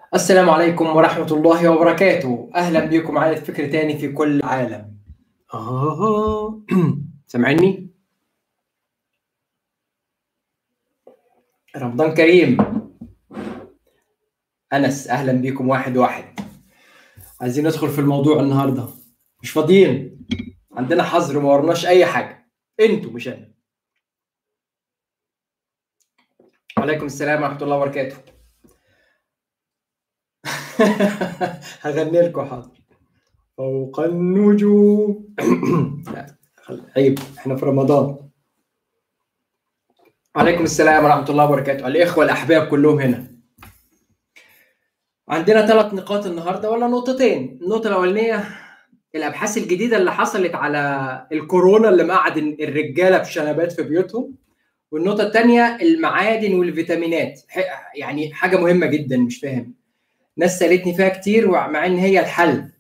السلام عليكم ورحمة الله وبركاته أهلا بكم على فكر تاني في كل العالم آه سامعني؟ رمضان كريم أنس أهلا بكم واحد واحد عايزين ندخل في الموضوع النهاردة مش فاضيين عندنا حظر ما ورناش أي حاجة أنتوا مش أنا وعليكم السلام ورحمة الله وبركاته هغني لكم حاضر فوق النجوم لا، خل- عيب احنا في رمضان وعليكم السلام ورحمة الله وبركاته الإخوة الأحباب كلهم هنا عندنا ثلاث نقاط النهاردة ولا نقطتين النقطة الأولانية الأبحاث الجديدة اللي حصلت على الكورونا اللي مقعد الرجالة بشنبات في بيوتهم والنقطة الثانية المعادن والفيتامينات ح- يعني حاجة مهمة جدا مش فاهم ناس سالتني فيها كتير ومع ان هي الحل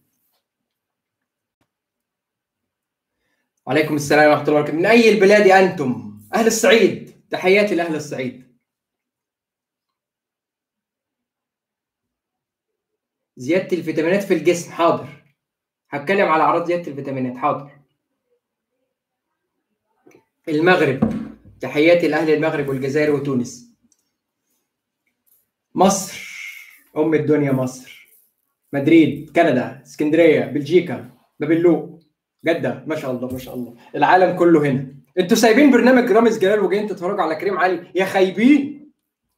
وعليكم السلام ورحمه الله وبركاته من اي البلاد انتم اهل الصعيد تحياتي لاهل الصعيد زياده الفيتامينات في الجسم حاضر هتكلم على اعراض زياده الفيتامينات حاضر المغرب تحياتي لاهل المغرب والجزائر وتونس مصر ام الدنيا مصر مدريد كندا اسكندريه بلجيكا بابلوق جده ما شاء الله ما شاء الله العالم كله هنا انتوا سايبين برنامج رامز جلال وجايين تتفرجوا على كريم علي يا خايبين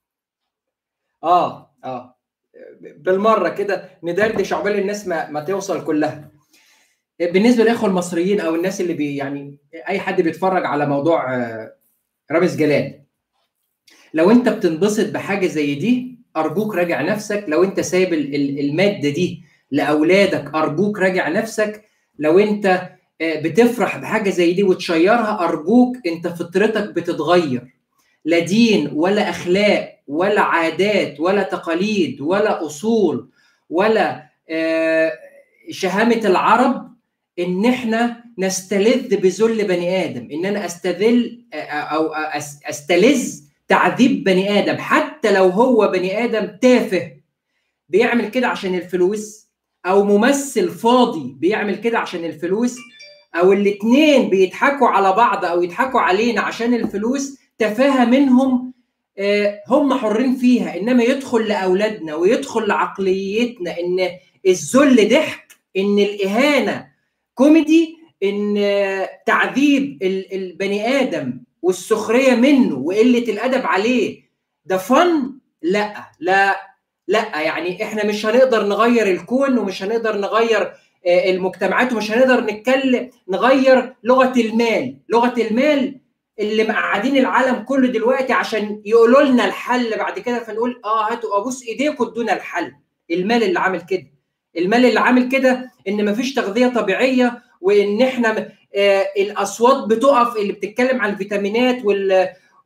اه اه بالمره كده ندردش عقبال الناس ما, ما توصل كلها بالنسبه للاخوه المصريين او الناس اللي بي يعني اي حد بيتفرج على موضوع آه، رامز جلال لو انت بتنبسط بحاجه زي دي ارجوك راجع نفسك لو انت سايب ال- ال- الماده دي لاولادك ارجوك راجع نفسك لو انت آه، بتفرح بحاجه زي دي وتشيرها ارجوك انت فطرتك بتتغير لا دين ولا اخلاق ولا عادات ولا تقاليد ولا اصول ولا آه، شهامه العرب ان احنا نستلذ بذل بني ادم ان انا استذل آه، او أس- استلذ تعذيب بني ادم حتى لو هو بني ادم تافه بيعمل كده عشان الفلوس او ممثل فاضي بيعمل كده عشان الفلوس او الاتنين بيضحكوا على بعض او يضحكوا علينا عشان الفلوس تفاهه منهم آه، هم حرين فيها انما يدخل لاولادنا ويدخل لعقليتنا ان الذل ضحك ان الاهانه كوميدي ان آه، تعذيب ال- البني ادم والسخريه منه وقله الادب عليه ده فن لا لا لا يعني احنا مش هنقدر نغير الكون ومش هنقدر نغير آه، المجتمعات ومش هنقدر نتكلم نغير لغه المال لغه المال اللي مقعدين العالم كله دلوقتي عشان يقولوا لنا الحل بعد كده فنقول اه هاتوا ابوس ايديكم ادونا الحل المال اللي عامل كده المال اللي عامل كده ان مفيش تغذيه طبيعيه وان احنا آه الاصوات بتقف اللي بتتكلم عن الفيتامينات وال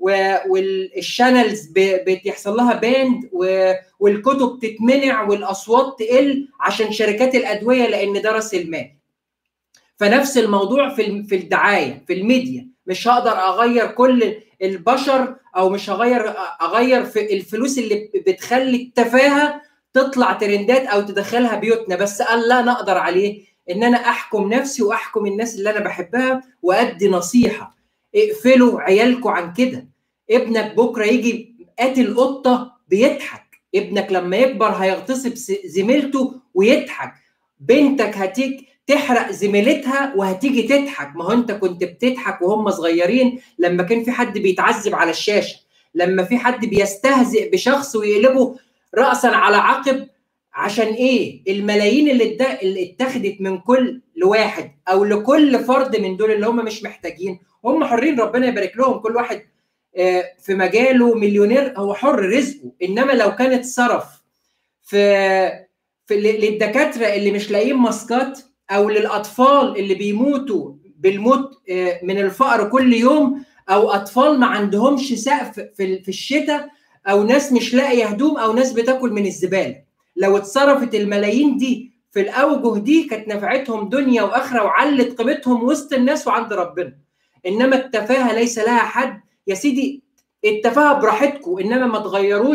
والشانلز بيحصل لها باند و- والكتب تتمنع والاصوات تقل عشان شركات الادويه لان ده راس المال فنفس الموضوع في الم- في الدعايه في الميديا مش هقدر اغير كل البشر او مش هغير اغير في الفلوس اللي بتخلي التفاهه تطلع ترندات او تدخلها بيوتنا بس قال لا نقدر عليه ان انا احكم نفسي واحكم الناس اللي انا بحبها وادي نصيحه اقفلوا عيالكم عن كده ابنك بكره يجي قاتل قطه بيضحك ابنك لما يكبر هيغتصب س- زميلته ويضحك بنتك هتيجي تحرق زميلتها وهتيجي تضحك ما هو انت كنت بتضحك وهم صغيرين لما كان في حد بيتعذب على الشاشه لما في حد بيستهزئ بشخص ويقلبه راسا على عقب عشان ايه الملايين اللي اتد- اللي اتخذت من كل واحد او لكل فرد من دول اللي هم مش محتاجين هم حرين ربنا يبارك لهم كل واحد آه، في مجاله مليونير هو حر رزقه انما لو كانت صرف في في ل- للدكاتره اللي مش لاقيين ماسكات او للاطفال اللي بيموتوا بالموت آه، من الفقر كل يوم او اطفال ما عندهمش سقف في ال- في الشتاء او ناس مش لاقيه هدوم او ناس بتاكل من الزباله لو اتصرفت الملايين دي في الاوجه دي كانت نفعتهم دنيا واخره وعلت قيمتهم وسط الناس وعند ربنا انما التفاهه ليس لها حد يا سيدي التفاهه براحتكم انما ما تغيروش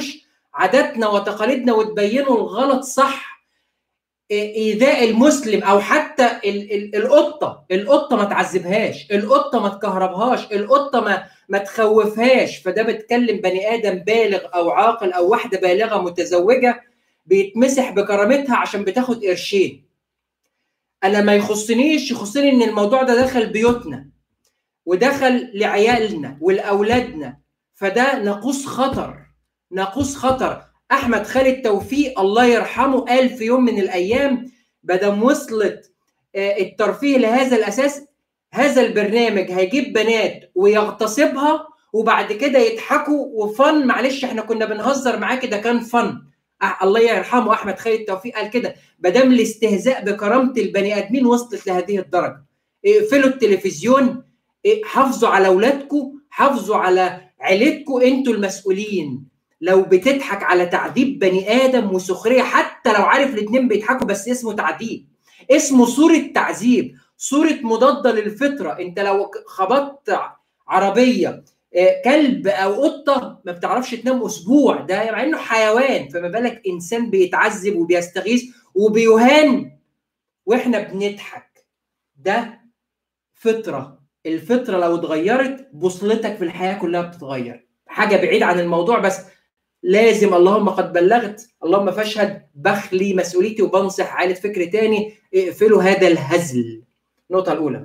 عاداتنا وتقاليدنا وتبينوا الغلط صح ايذاء المسلم او حتى ال ال القطه القطه ما تعذبهاش القطه ما تكهربهاش القطه ما ما تخوفهاش فده بتكلم بني ادم بالغ او عاقل او واحده بالغه متزوجه بيتمسح بكرامتها عشان بتاخد قرشين انا ما يخصنيش يخصني ان الموضوع ده دخل بيوتنا ودخل لعيالنا ولاولادنا فده ناقوس خطر ناقوس خطر احمد خالد توفيق الله يرحمه قال في يوم من الايام بدم وصلت الترفيه لهذا الاساس هذا البرنامج هيجيب بنات ويغتصبها وبعد كده يضحكوا وفن معلش احنا كنا بنهزر معاه كده كان فن الله يرحمه احمد خالد توفيق قال كده بدم الاستهزاء بكرامه البني ادمين وصلت لهذه الدرجه اقفلوا التلفزيون حافظوا على اولادكم حافظوا على عيلتكم انتوا المسؤولين لو بتضحك على تعذيب بني ادم وسخريه حتى لو عارف الاثنين بيضحكوا بس اسمه تعذيب اسمه صوره تعذيب صوره مضاده للفطره انت لو خبطت عربيه كلب او قطه ما بتعرفش تنام اسبوع ده مع انه حيوان فما بالك انسان بيتعذب وبيستغيث وبيهان واحنا بنضحك ده فطره الفطره لو اتغيرت بوصلتك في الحياه كلها بتتغير حاجه بعيد عن الموضوع بس لازم اللهم قد بلغت اللهم فاشهد بخلي مسؤوليتي وبنصح عائله فكر تاني اقفلوا هذا الهزل النقطه الاولى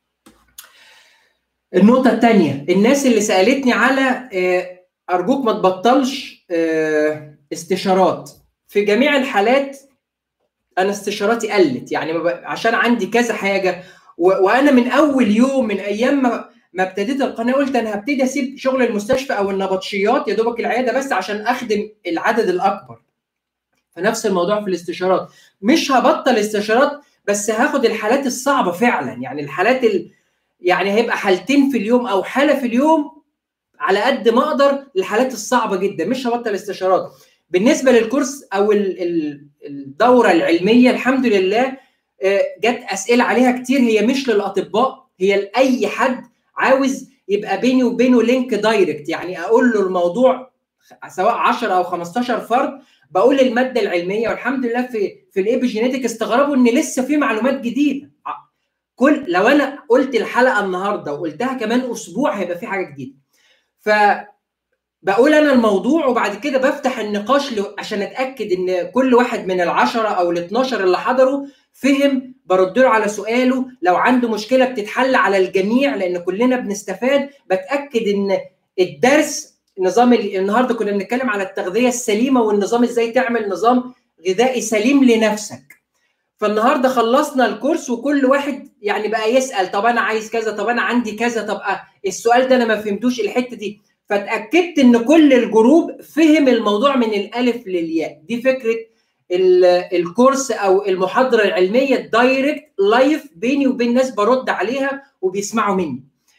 النقطه الثانيه الناس اللي سالتني على ارجوك ما تبطلش استشارات في جميع الحالات انا استشاراتي قلت يعني عشان عندي كذا حاجه وانا من اول يوم من ايام ما ما ابتديت القناه قلت انا هبتدي اسيب شغل المستشفى او النبطشيات يا دوبك العياده بس عشان اخدم العدد الاكبر فنفس الموضوع في الاستشارات مش هبطل استشارات بس هاخد الحالات الصعبه فعلا يعني الحالات ال... يعني هيبقى حالتين في اليوم او حاله في اليوم على قد ما اقدر الحالات الصعبه جدا مش هبطل استشارات بالنسبه للكورس او الدوره العلميه الحمد لله جت اسئله عليها كتير هي مش للاطباء هي لاي حد عاوز يبقى بيني وبينه لينك دايركت يعني اقول له الموضوع سواء 10 او 15 فرد بقول الماده العلميه والحمد لله في في الايبيجينيتك استغربوا ان لسه في معلومات جديده كل لو انا قلت الحلقه النهارده وقلتها كمان اسبوع هيبقى في حاجه جديده ف بقول انا الموضوع وبعد كده بفتح النقاش عشان اتاكد ان كل واحد من العشرة او ال 12 اللي حضروا فهم برد له على سؤاله لو عنده مشكله بتتحل على الجميع لان كلنا بنستفاد بتاكد ان الدرس نظام النهارده كنا بنتكلم على التغذيه السليمه والنظام ازاي تعمل نظام غذائي سليم لنفسك فالنهارده خلصنا الكورس وكل واحد يعني بقى يسال طب انا عايز كذا طب انا عندي كذا طب السؤال ده انا ما فهمتوش الحته دي فاتاكدت ان كل الجروب فهم الموضوع من الالف للياء دي فكره الكورس او المحاضره العلميه الدايركت لايف بيني وبين ناس برد عليها وبيسمعوا مني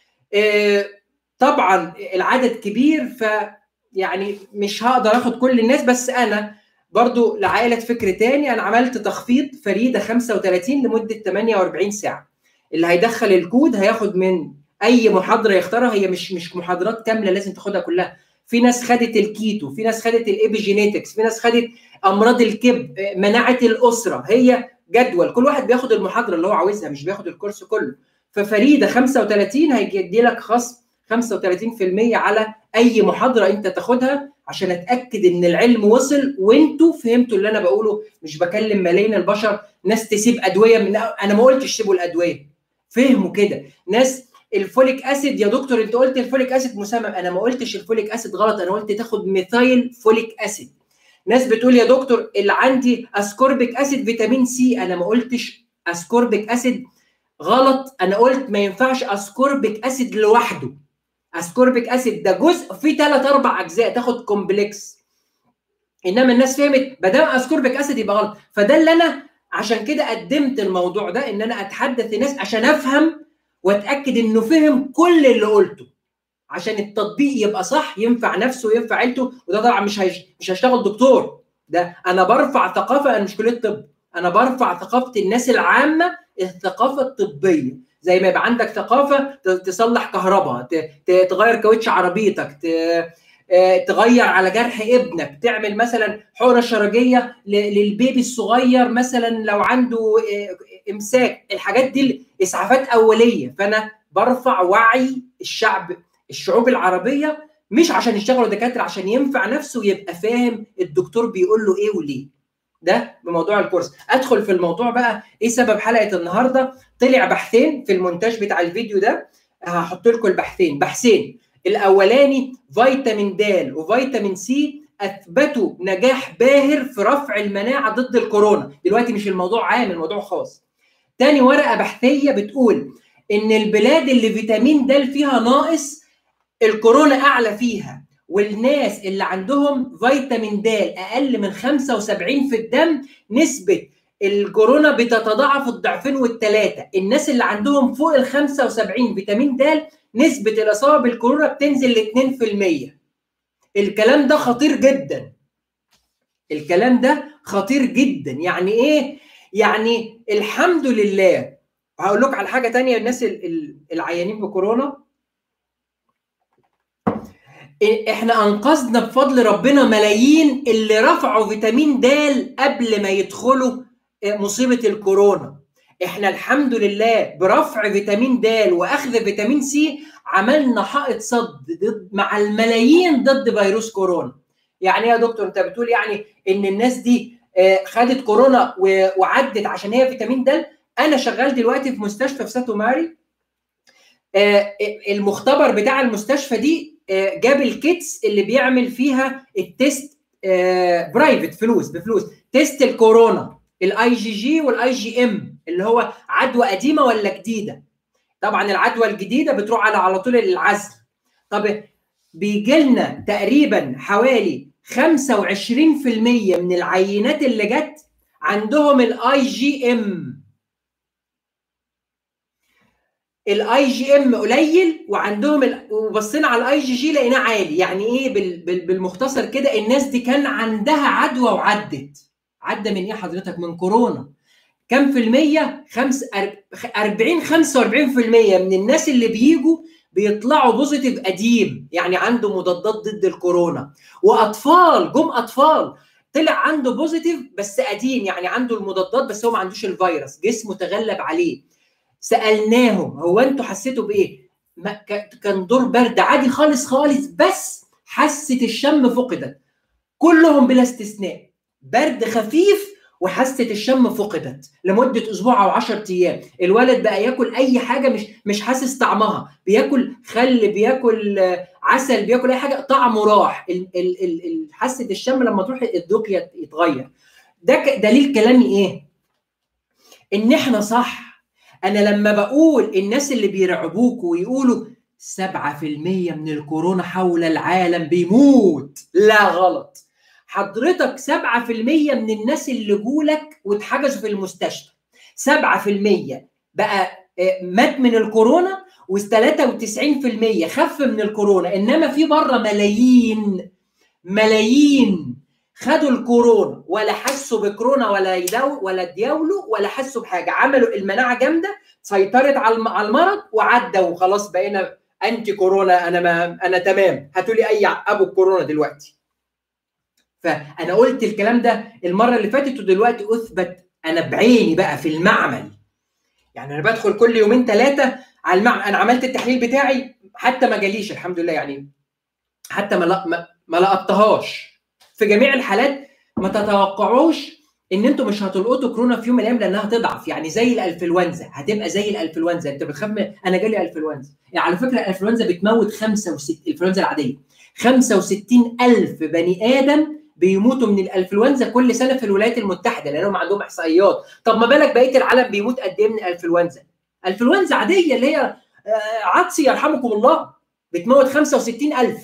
طبعا العدد كبير ف يعني مش هقدر اخد كل الناس بس انا برضو لعائله فكر تاني انا عملت تخفيض فريده 35 لمده 48 ساعه اللي هيدخل الكود هياخد من اي محاضره يختارها هي مش مش محاضرات كامله لازم تاخدها كلها في ناس خدت الكيتو في ناس خدت الايبيجينيتكس في ناس خدت امراض الكبد مناعه الاسره هي جدول كل واحد بياخد المحاضره اللي هو عاوزها مش بياخد الكورس كله ففريده 35 هيدي لك خصم 35% على اي محاضره انت تاخدها عشان اتاكد ان العلم وصل وانتوا فهمتوا اللي انا بقوله مش بكلم ملايين البشر ناس تسيب ادويه من انا ما قلتش سيبوا الادويه فهموا كده ناس الفوليك اسيد يا دكتور انت قلت الفوليك اسيد مسمم انا ما قلتش الفوليك اسيد غلط انا قلت تاخد ميثايل فوليك اسيد ناس بتقول يا دكتور اللي عندي اسكوربيك اسيد فيتامين سي انا ما قلتش اسكوربيك اسيد غلط انا قلت ما ينفعش اسكوربيك اسيد لوحده اسكوربيك اسيد ده جزء فيه ثلاث اربع اجزاء تاخد كومبلكس انما الناس فهمت ما دام اسكوربيك اسيد يبقى غلط فده اللي انا عشان كده قدمت الموضوع ده ان انا اتحدث الناس عشان افهم واتاكد انه فهم كل اللي قلته عشان التطبيق يبقى صح ينفع نفسه وينفع عيلته وده طبعا مش هيش مش هشتغل دكتور ده انا برفع ثقافه انا مش كليه طب انا برفع ثقافه الناس العامه الثقافه الطبيه زي ما يبقى عندك ثقافه تصلح كهرباء تغير كاوتش عربيتك آه، تغير على جرح ابنك تعمل مثلا حقنه شرجيه للبيبي الصغير مثلا لو عنده آه، امساك الحاجات دي اسعافات اوليه فانا برفع وعي الشعب الشعوب العربيه مش عشان يشتغلوا دكاتره عشان ينفع نفسه ويبقى فاهم الدكتور بيقول له ايه وليه ده بموضوع الكورس ادخل في الموضوع بقى ايه سبب حلقه النهارده طلع بحثين في المونتاج بتاع الفيديو ده هحط لكم البحثين بحثين الاولاني فيتامين د وفيتامين سي اثبتوا نجاح باهر في رفع المناعه ضد الكورونا دلوقتي مش الموضوع عام الموضوع خاص تاني ورقه بحثيه بتقول ان البلاد اللي فيتامين د فيها ناقص الكورونا اعلى فيها والناس اللي عندهم فيتامين د اقل من 75 في الدم نسبه الكورونا بتتضاعف الضعفين والثلاثه الناس اللي عندهم فوق ال 75 فيتامين د نسبه الاصابه بالكورونا بتنزل ل 2% الكلام ده خطير جدا الكلام ده خطير جدا يعني ايه يعني الحمد لله هقول لك على حاجه تانية الناس العيانين بكورونا احنا انقذنا بفضل ربنا ملايين اللي رفعوا فيتامين د قبل ما يدخلوا مصيبه الكورونا احنا الحمد لله برفع فيتامين د واخذ فيتامين سي عملنا حائط صد ضد مع الملايين ضد فيروس كورونا يعني يا دكتور انت بتقول يعني ان الناس دي خدت كورونا وعدت عشان هي فيتامين د انا شغال دلوقتي في مستشفى في ساتو ماري المختبر بتاع المستشفى دي جاب الكيتس اللي بيعمل فيها التيست برايفت فلوس بفلوس تيست الكورونا الاي جي جي والاي جي ام اللي هو عدوى قديمه ولا جديده طبعا العدوى الجديده بتروح على على طول العزل طب بيجي لنا تقريبا حوالي 25% من العينات اللي جت عندهم الاي جي ام الاي جي ام قليل وعندهم ال... وبصينا على الاي جي جي لقيناه عالي يعني ايه بال... بال... بالمختصر كده الناس دي كان عندها عدوى وعدت عدى من ايه حضرتك من كورونا كم في المية؟ خمس 40 45% من الناس اللي بيجوا بيطلعوا بوزيتيف قديم يعني عنده مضادات ضد الكورونا واطفال جم اطفال طلع عنده بوزيتيف بس قديم يعني عنده المضادات بس هو ما عندوش الفيروس جسمه تغلب عليه سالناهم هو انتوا حسيتوا بايه؟ كان دور برد عادي خالص خالص بس حاسه الشم فقدت كلهم بلا استثناء برد خفيف وحاسه الشم فقدت لمده اسبوع او 10 ايام الولد بقى ياكل اي حاجه مش مش حاسس طعمها بياكل خل بياكل عسل بياكل اي حاجه طعمه راح حاسه الشم لما تروح الذوق يتغير ده دليل كلامي ايه ان احنا صح انا لما بقول الناس اللي بيرعبوكوا ويقولوا 7% من الكورونا حول العالم بيموت لا غلط حضرتك 7% من الناس اللي جولك واتحجزوا في المستشفى 7% بقى مات من الكورونا و93% خف من الكورونا انما في بره ملايين ملايين خدوا الكورونا ولا حسوا بكورونا ولا يدو ولا دياولوا ولا حسوا بحاجه عملوا المناعه جامده سيطرت على المرض وعدى وخلاص بقينا انتي كورونا انا ما انا تمام هاتوا لي اي ابو الكورونا دلوقتي فانا قلت الكلام ده المره اللي فاتت ودلوقتي اثبت انا بعيني بقى في المعمل يعني انا بدخل كل يومين ثلاثه على المعمل انا عملت التحليل بتاعي حتى ما جاليش الحمد لله يعني حتى ما ما, ما لقطتهاش في جميع الحالات ما تتوقعوش ان انتوا مش هتلقطوا كورونا في يوم من الايام لانها هتضعف يعني زي الانفلونزا هتبقى زي الانفلونزا انت بتخاف من انا جالي انفلونزا يعني على فكره الانفلونزا بتموت 65 الانفلونزا العاديه 65 الف بني ادم بيموتوا من الانفلونزا كل سنه في الولايات المتحده لانهم عندهم احصائيات طب ما بالك بقيه العالم بيموت قد ايه من الانفلونزا انفلونزا عاديه اللي هي عطسي يرحمكم الله بتموت 65000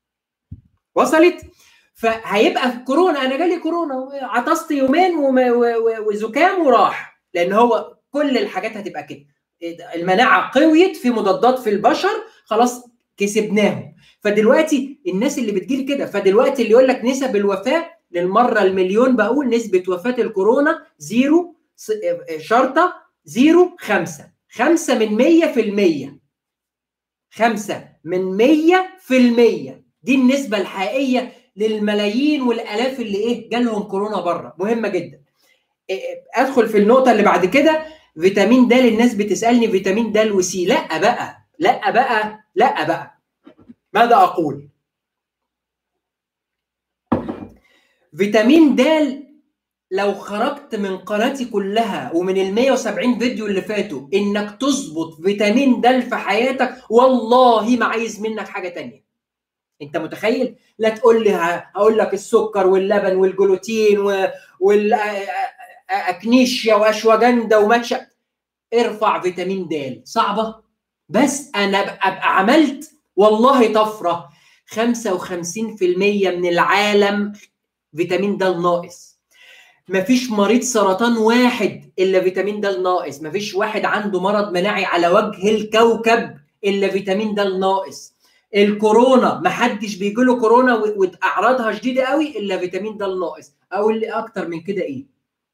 وصلت فهيبقى في كورونا انا جالي كورونا عطست يومين وزكام وراح لان هو كل الحاجات هتبقى كده المناعه قويت في مضادات في البشر خلاص كسبناهم فدلوقتي الناس اللي بتجيلي كده فدلوقتي اللي يقول لك نسب الوفاه للمره المليون بقول نسبه وفاه الكورونا زيرو شرطه زيرو خمسة خمسة من مية في المية خمسة من مية في المية دي النسبه الحقيقيه للملايين والالاف اللي ايه جالهم كورونا بره مهمه جدا ادخل في النقطه اللي بعد كده فيتامين د الناس بتسالني فيتامين د وسي لا بقى لا بقى لا بقى ماذا اقول فيتامين د لو خرجت من قناتي كلها ومن ال 170 فيديو اللي فاتوا انك تظبط فيتامين د في حياتك والله ما عايز منك حاجه تانية انت متخيل لا تقول لي هقول لك السكر واللبن والجلوتين والاكنيشيا واشواجندا وماتشا ارفع فيتامين د صعبه بس انا ابقى عملت والله طفره 55% من العالم فيتامين د ناقص مفيش مريض سرطان واحد الا فيتامين د ناقص مفيش واحد عنده مرض مناعي على وجه الكوكب الا فيتامين د ناقص الكورونا محدش بيجي له كورونا واعراضها شديده قوي الا فيتامين د ناقص او اللي اكتر من كده ايه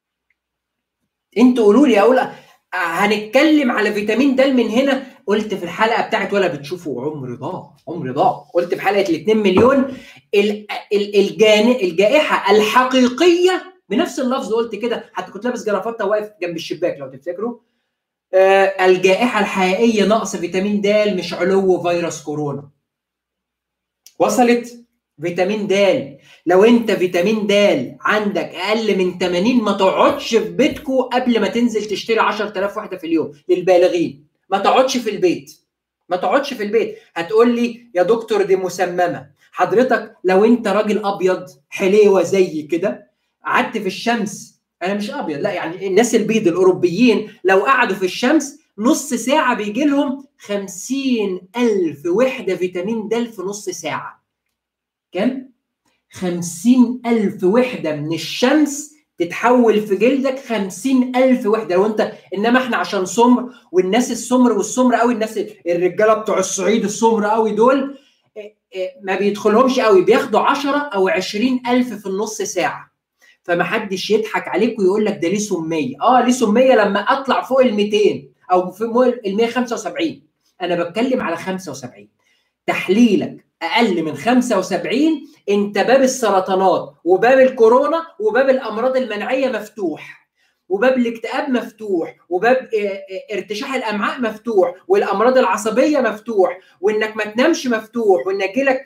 انتوا قولوا لي اقول هنتكلم على فيتامين د من هنا قلت في الحلقه بتاعت ولا بتشوفوا عمر ضاع عمر ضاع قلت في حلقه ال 2 مليون الجائحه الحقيقيه بنفس اللفظ قلت كده حتى كنت لابس جرافطه واقف جنب الشباك لو تفتكروا آه الجائحه الحقيقيه نقص فيتامين د مش علو فيروس كورونا وصلت فيتامين د لو انت فيتامين د عندك اقل من 80 ما تقعدش في بيتكو قبل ما تنزل تشتري 10000 وحده في اليوم للبالغين ما تقعدش في البيت ما تقعدش في البيت هتقول لي يا دكتور دي مسممه حضرتك لو انت راجل ابيض حليوه زي كده قعدت في الشمس انا مش ابيض لا يعني الناس البيض الاوروبيين لو قعدوا في الشمس نص ساعه بيجي لهم 50 الف وحده فيتامين د في نص ساعه كم 50 الف وحده من الشمس تتحول في جلدك 50 ألف وحدة لو أنت إنما إحنا عشان سمر والناس السمر والسمر قوي الناس الرجالة بتوع الصعيد السمر قوي دول ما بيدخلهمش قوي بياخدوا 10 أو 20 ألف في النص ساعة فمحدش يضحك عليك ويقول لك ده ليه سمية اه ليه سمية لما أطلع فوق ال 200 أو في ال 175 أنا بتكلم على 75 تحليلك اقل من 75 انت باب السرطانات وباب الكورونا وباب الامراض المناعيه مفتوح وباب الاكتئاب مفتوح وباب ارتشاح الامعاء مفتوح والامراض العصبيه مفتوح وانك ما تنامش مفتوح وانك لك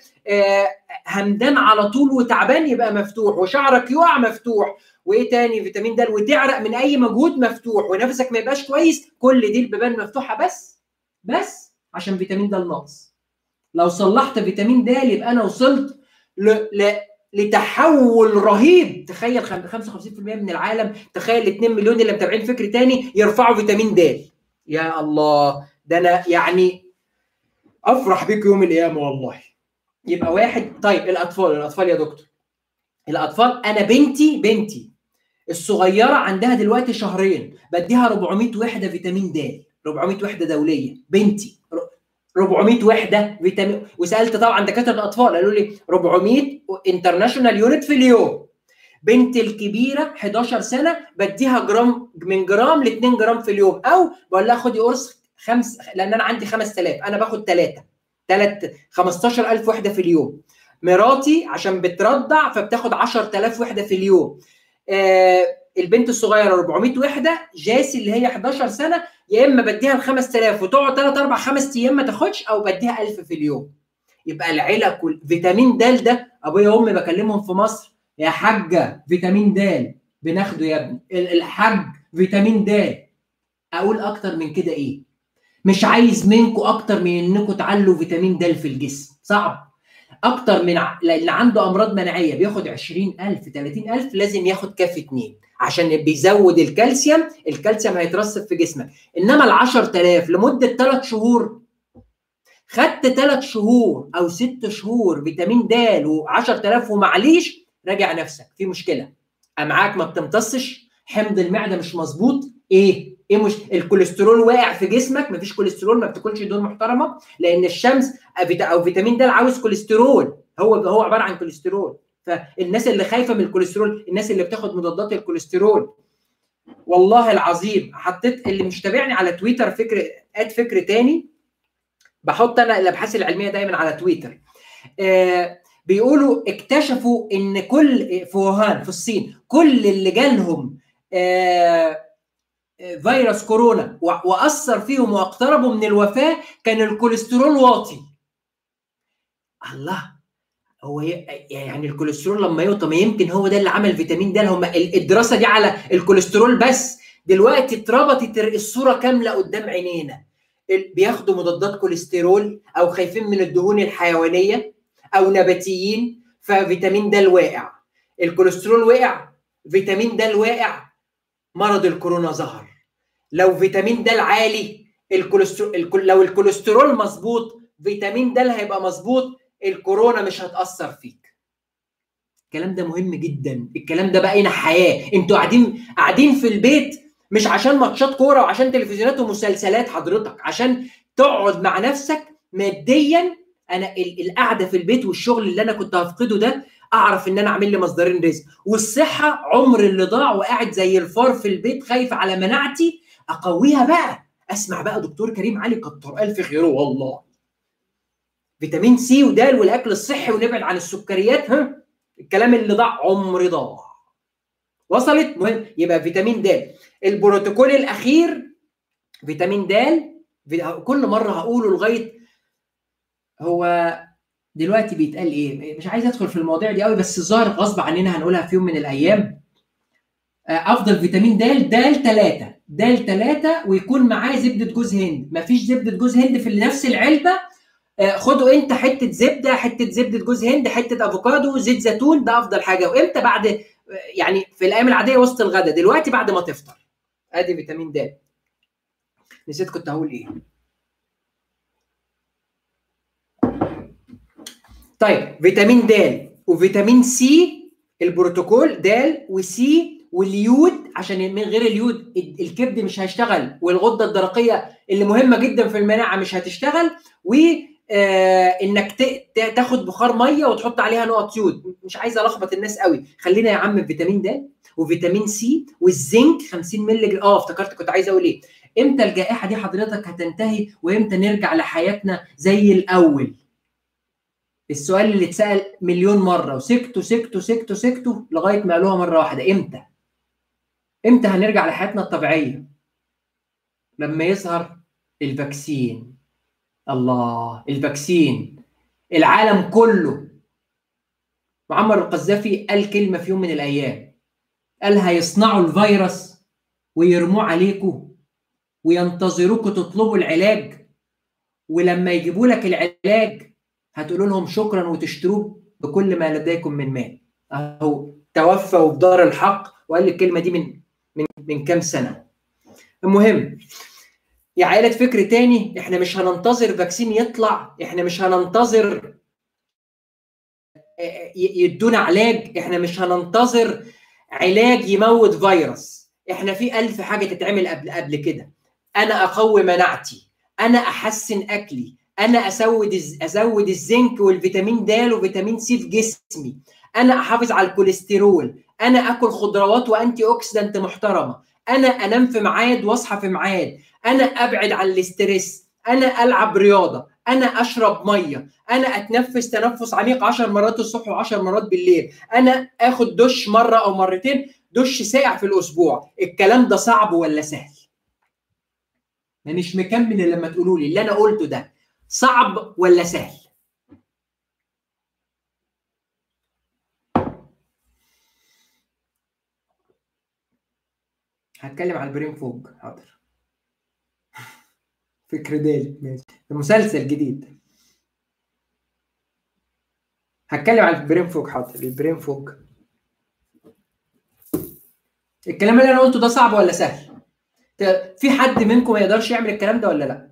همدان على طول وتعبان يبقى مفتوح وشعرك يقع مفتوح وايه تاني فيتامين د وتعرق من اي مجهود مفتوح ونفسك ما يبقاش كويس كل دي البيبان مفتوحه بس بس عشان فيتامين د ناقص لو صلحت فيتامين د يبقى انا وصلت ل... ل... لتحول رهيب تخيل 55% من العالم تخيل 2 مليون اللي متابعين فكر تاني يرفعوا فيتامين د يا الله ده انا يعني افرح بيك يوم القيامه والله يبقى واحد طيب الاطفال الاطفال يا دكتور الاطفال انا بنتي بنتي الصغيره عندها دلوقتي شهرين بديها 400 وحده فيتامين د 400 وحده دوليه بنتي 400 وحده فيتامين وسالت طبعا دكاتره الاطفال قالوا لي 400 انترناشونال يونت في اليوم بنتي الكبيره 11 سنه بديها جرام من جرام ل 2 جرام في اليوم او بقول لها خدي قرص خمس لان انا عندي 5000 انا باخد ثلاثه ثلاث 15000 وحده في اليوم مراتي عشان بترضع فبتاخد 10000 وحده في اليوم آه البنت الصغيره 400 وحده جاسي اللي هي 11 سنه يا اما بديها ال 5000 وتقعد 3 4 5 ايام ما تاخدش او بديها 1000 في اليوم يبقى العيله كل فيتامين د ده ابويا وامي بكلمهم في مصر يا حاجه فيتامين د بناخده يا ابني الحاج فيتامين د اقول اكتر من كده ايه مش عايز منكم اكتر من انكم تعلوا فيتامين د في الجسم صعب اكتر من اللي عنده امراض مناعيه بياخد 20000 30000 لازم ياخد كاف اتنين عشان بيزود الكالسيوم الكالسيوم هيترسب في جسمك انما ال 10000 لمده 3 شهور خدت 3 شهور او 6 شهور فيتامين د و10000 ومعليش راجع نفسك في مشكله امعاك ما بتمتصش حمض المعده مش مظبوط ايه ايه مش الكوليسترول واقع في جسمك مفيش كوليسترول ما بتاكلش دهون محترمه لان الشمس او فيتامين د عاوز كوليسترول هو هو عباره عن كوليسترول فالناس اللي خايفه من الكوليسترول الناس اللي بتاخد مضادات الكوليسترول والله العظيم حطيت اللي مش تابعني على تويتر فكر اد فكر تاني بحط انا الابحاث العلميه دايما على تويتر آه بيقولوا اكتشفوا ان كل في ووهان في الصين كل اللي جالهم آه فيروس كورونا واثر فيهم واقتربوا من الوفاه كان الكوليسترول واطي الله هو يعني الكوليسترول لما يوطى ما يمكن هو ده اللي عمل فيتامين د هم الدراسه دي على الكوليسترول بس دلوقتي اتربطت الصوره كامله قدام عينينا بياخدوا مضادات كوليسترول او خايفين من الدهون الحيوانيه او نباتيين ففيتامين د واقع الكوليسترول وقع فيتامين د واقع مرض الكورونا ظهر لو فيتامين د عالي الكوليسترول لو الكوليسترول مظبوط فيتامين د هيبقى مظبوط الكورونا مش هتاثر فيك الكلام ده مهم جدا الكلام ده بقينا حياه انتوا قاعدين قاعدين في البيت مش عشان ماتشات كوره وعشان تلفزيونات ومسلسلات حضرتك عشان تقعد مع نفسك ماديا انا القعده في البيت والشغل اللي انا كنت هفقده ده اعرف ان انا اعمل لي مصدرين رزق والصحه عمر اللي ضاع وقاعد زي الفار في البيت خايف على مناعتي اقويها بقى اسمع بقى دكتور كريم علي كتر الف خيره والله فيتامين سي ودال والاكل الصحي ونبعد عن السكريات ها الكلام اللي ضاع عمر ضاع وصلت مهم يبقى فيتامين د البروتوكول الاخير فيتامين د كل مره هقوله لغايه هو دلوقتي بيتقال ايه مش عايز ادخل في المواضيع دي قوي بس الظاهر غصب عننا هنقولها في يوم من الايام افضل فيتامين د د 3 د 3 ويكون معاه زبده جوز هند مفيش زبده جوز هند في نفس العلبه خدوا انت حته زبده حته زبده جوز هند حته افوكادو زيت زيتون ده افضل حاجه وامتى بعد يعني في الايام العاديه وسط الغداء دلوقتي بعد ما تفطر ادي فيتامين د نسيت كنت هقول ايه طيب فيتامين د وفيتامين سي البروتوكول د وسي واليود عشان من غير اليود الكبد مش هيشتغل والغده الدرقيه اللي مهمه جدا في المناعه مش هتشتغل و آه انك تاخد بخار ميه وتحط عليها نقط يود مش عايز الخبط الناس قوي خلينا يا عم فيتامين د وفيتامين سي والزنك 50 مللي اه افتكرت كنت عايز اقول ايه امتى الجائحه دي حضرتك هتنتهي وامتى نرجع لحياتنا زي الاول السؤال اللي اتسال مليون مره وسكتوا سكتوا سكتوا سكتوا لغايه ما قالوها مره واحده امتى امتى هنرجع لحياتنا الطبيعيه لما يظهر الفاكسين الله الفاكسين العالم كله معمر القذافي قال كلمه في يوم من الايام قال هيصنعوا الفيروس ويرموه عليكم وينتظروكم تطلبوا العلاج ولما يجيبوا لك العلاج هتقولوا لهم شكرا وتشتروه بكل ما لديكم من مال اهو توفى وفي دار الحق وقال الكلمه دي من من من كام سنه المهم يا عائلة فكر تاني احنا مش هننتظر فاكسين يطلع احنا مش هننتظر يدونا علاج احنا مش هننتظر علاج يموت فيروس احنا في ألف حاجة تتعمل قبل قبل كده انا اقوي مناعتي انا احسن اكلي انا ازود ازود الزنك والفيتامين د وفيتامين سي في جسمي انا احافظ على الكوليسترول انا اكل خضروات وانتي اوكسيدنت محترمه انا انام في ميعاد واصحى في ميعاد انا ابعد عن الاسترس انا العب رياضه انا اشرب ميه انا اتنفس تنفس عميق 10 مرات الصبح و10 مرات بالليل انا اخد دش مره او مرتين دش ساقع في الاسبوع الكلام ده صعب ولا سهل انا مش مكمل لما تقولوا لي اللي انا قلته ده صعب ولا سهل هتكلم على البرين فوج حاضر فكر دالي ماشي مسلسل جديد هتكلم على البرين فوج حاضر البرين فوج الكلام اللي انا قلته ده صعب ولا سهل في حد منكم ما يقدرش يعمل الكلام ده ولا لا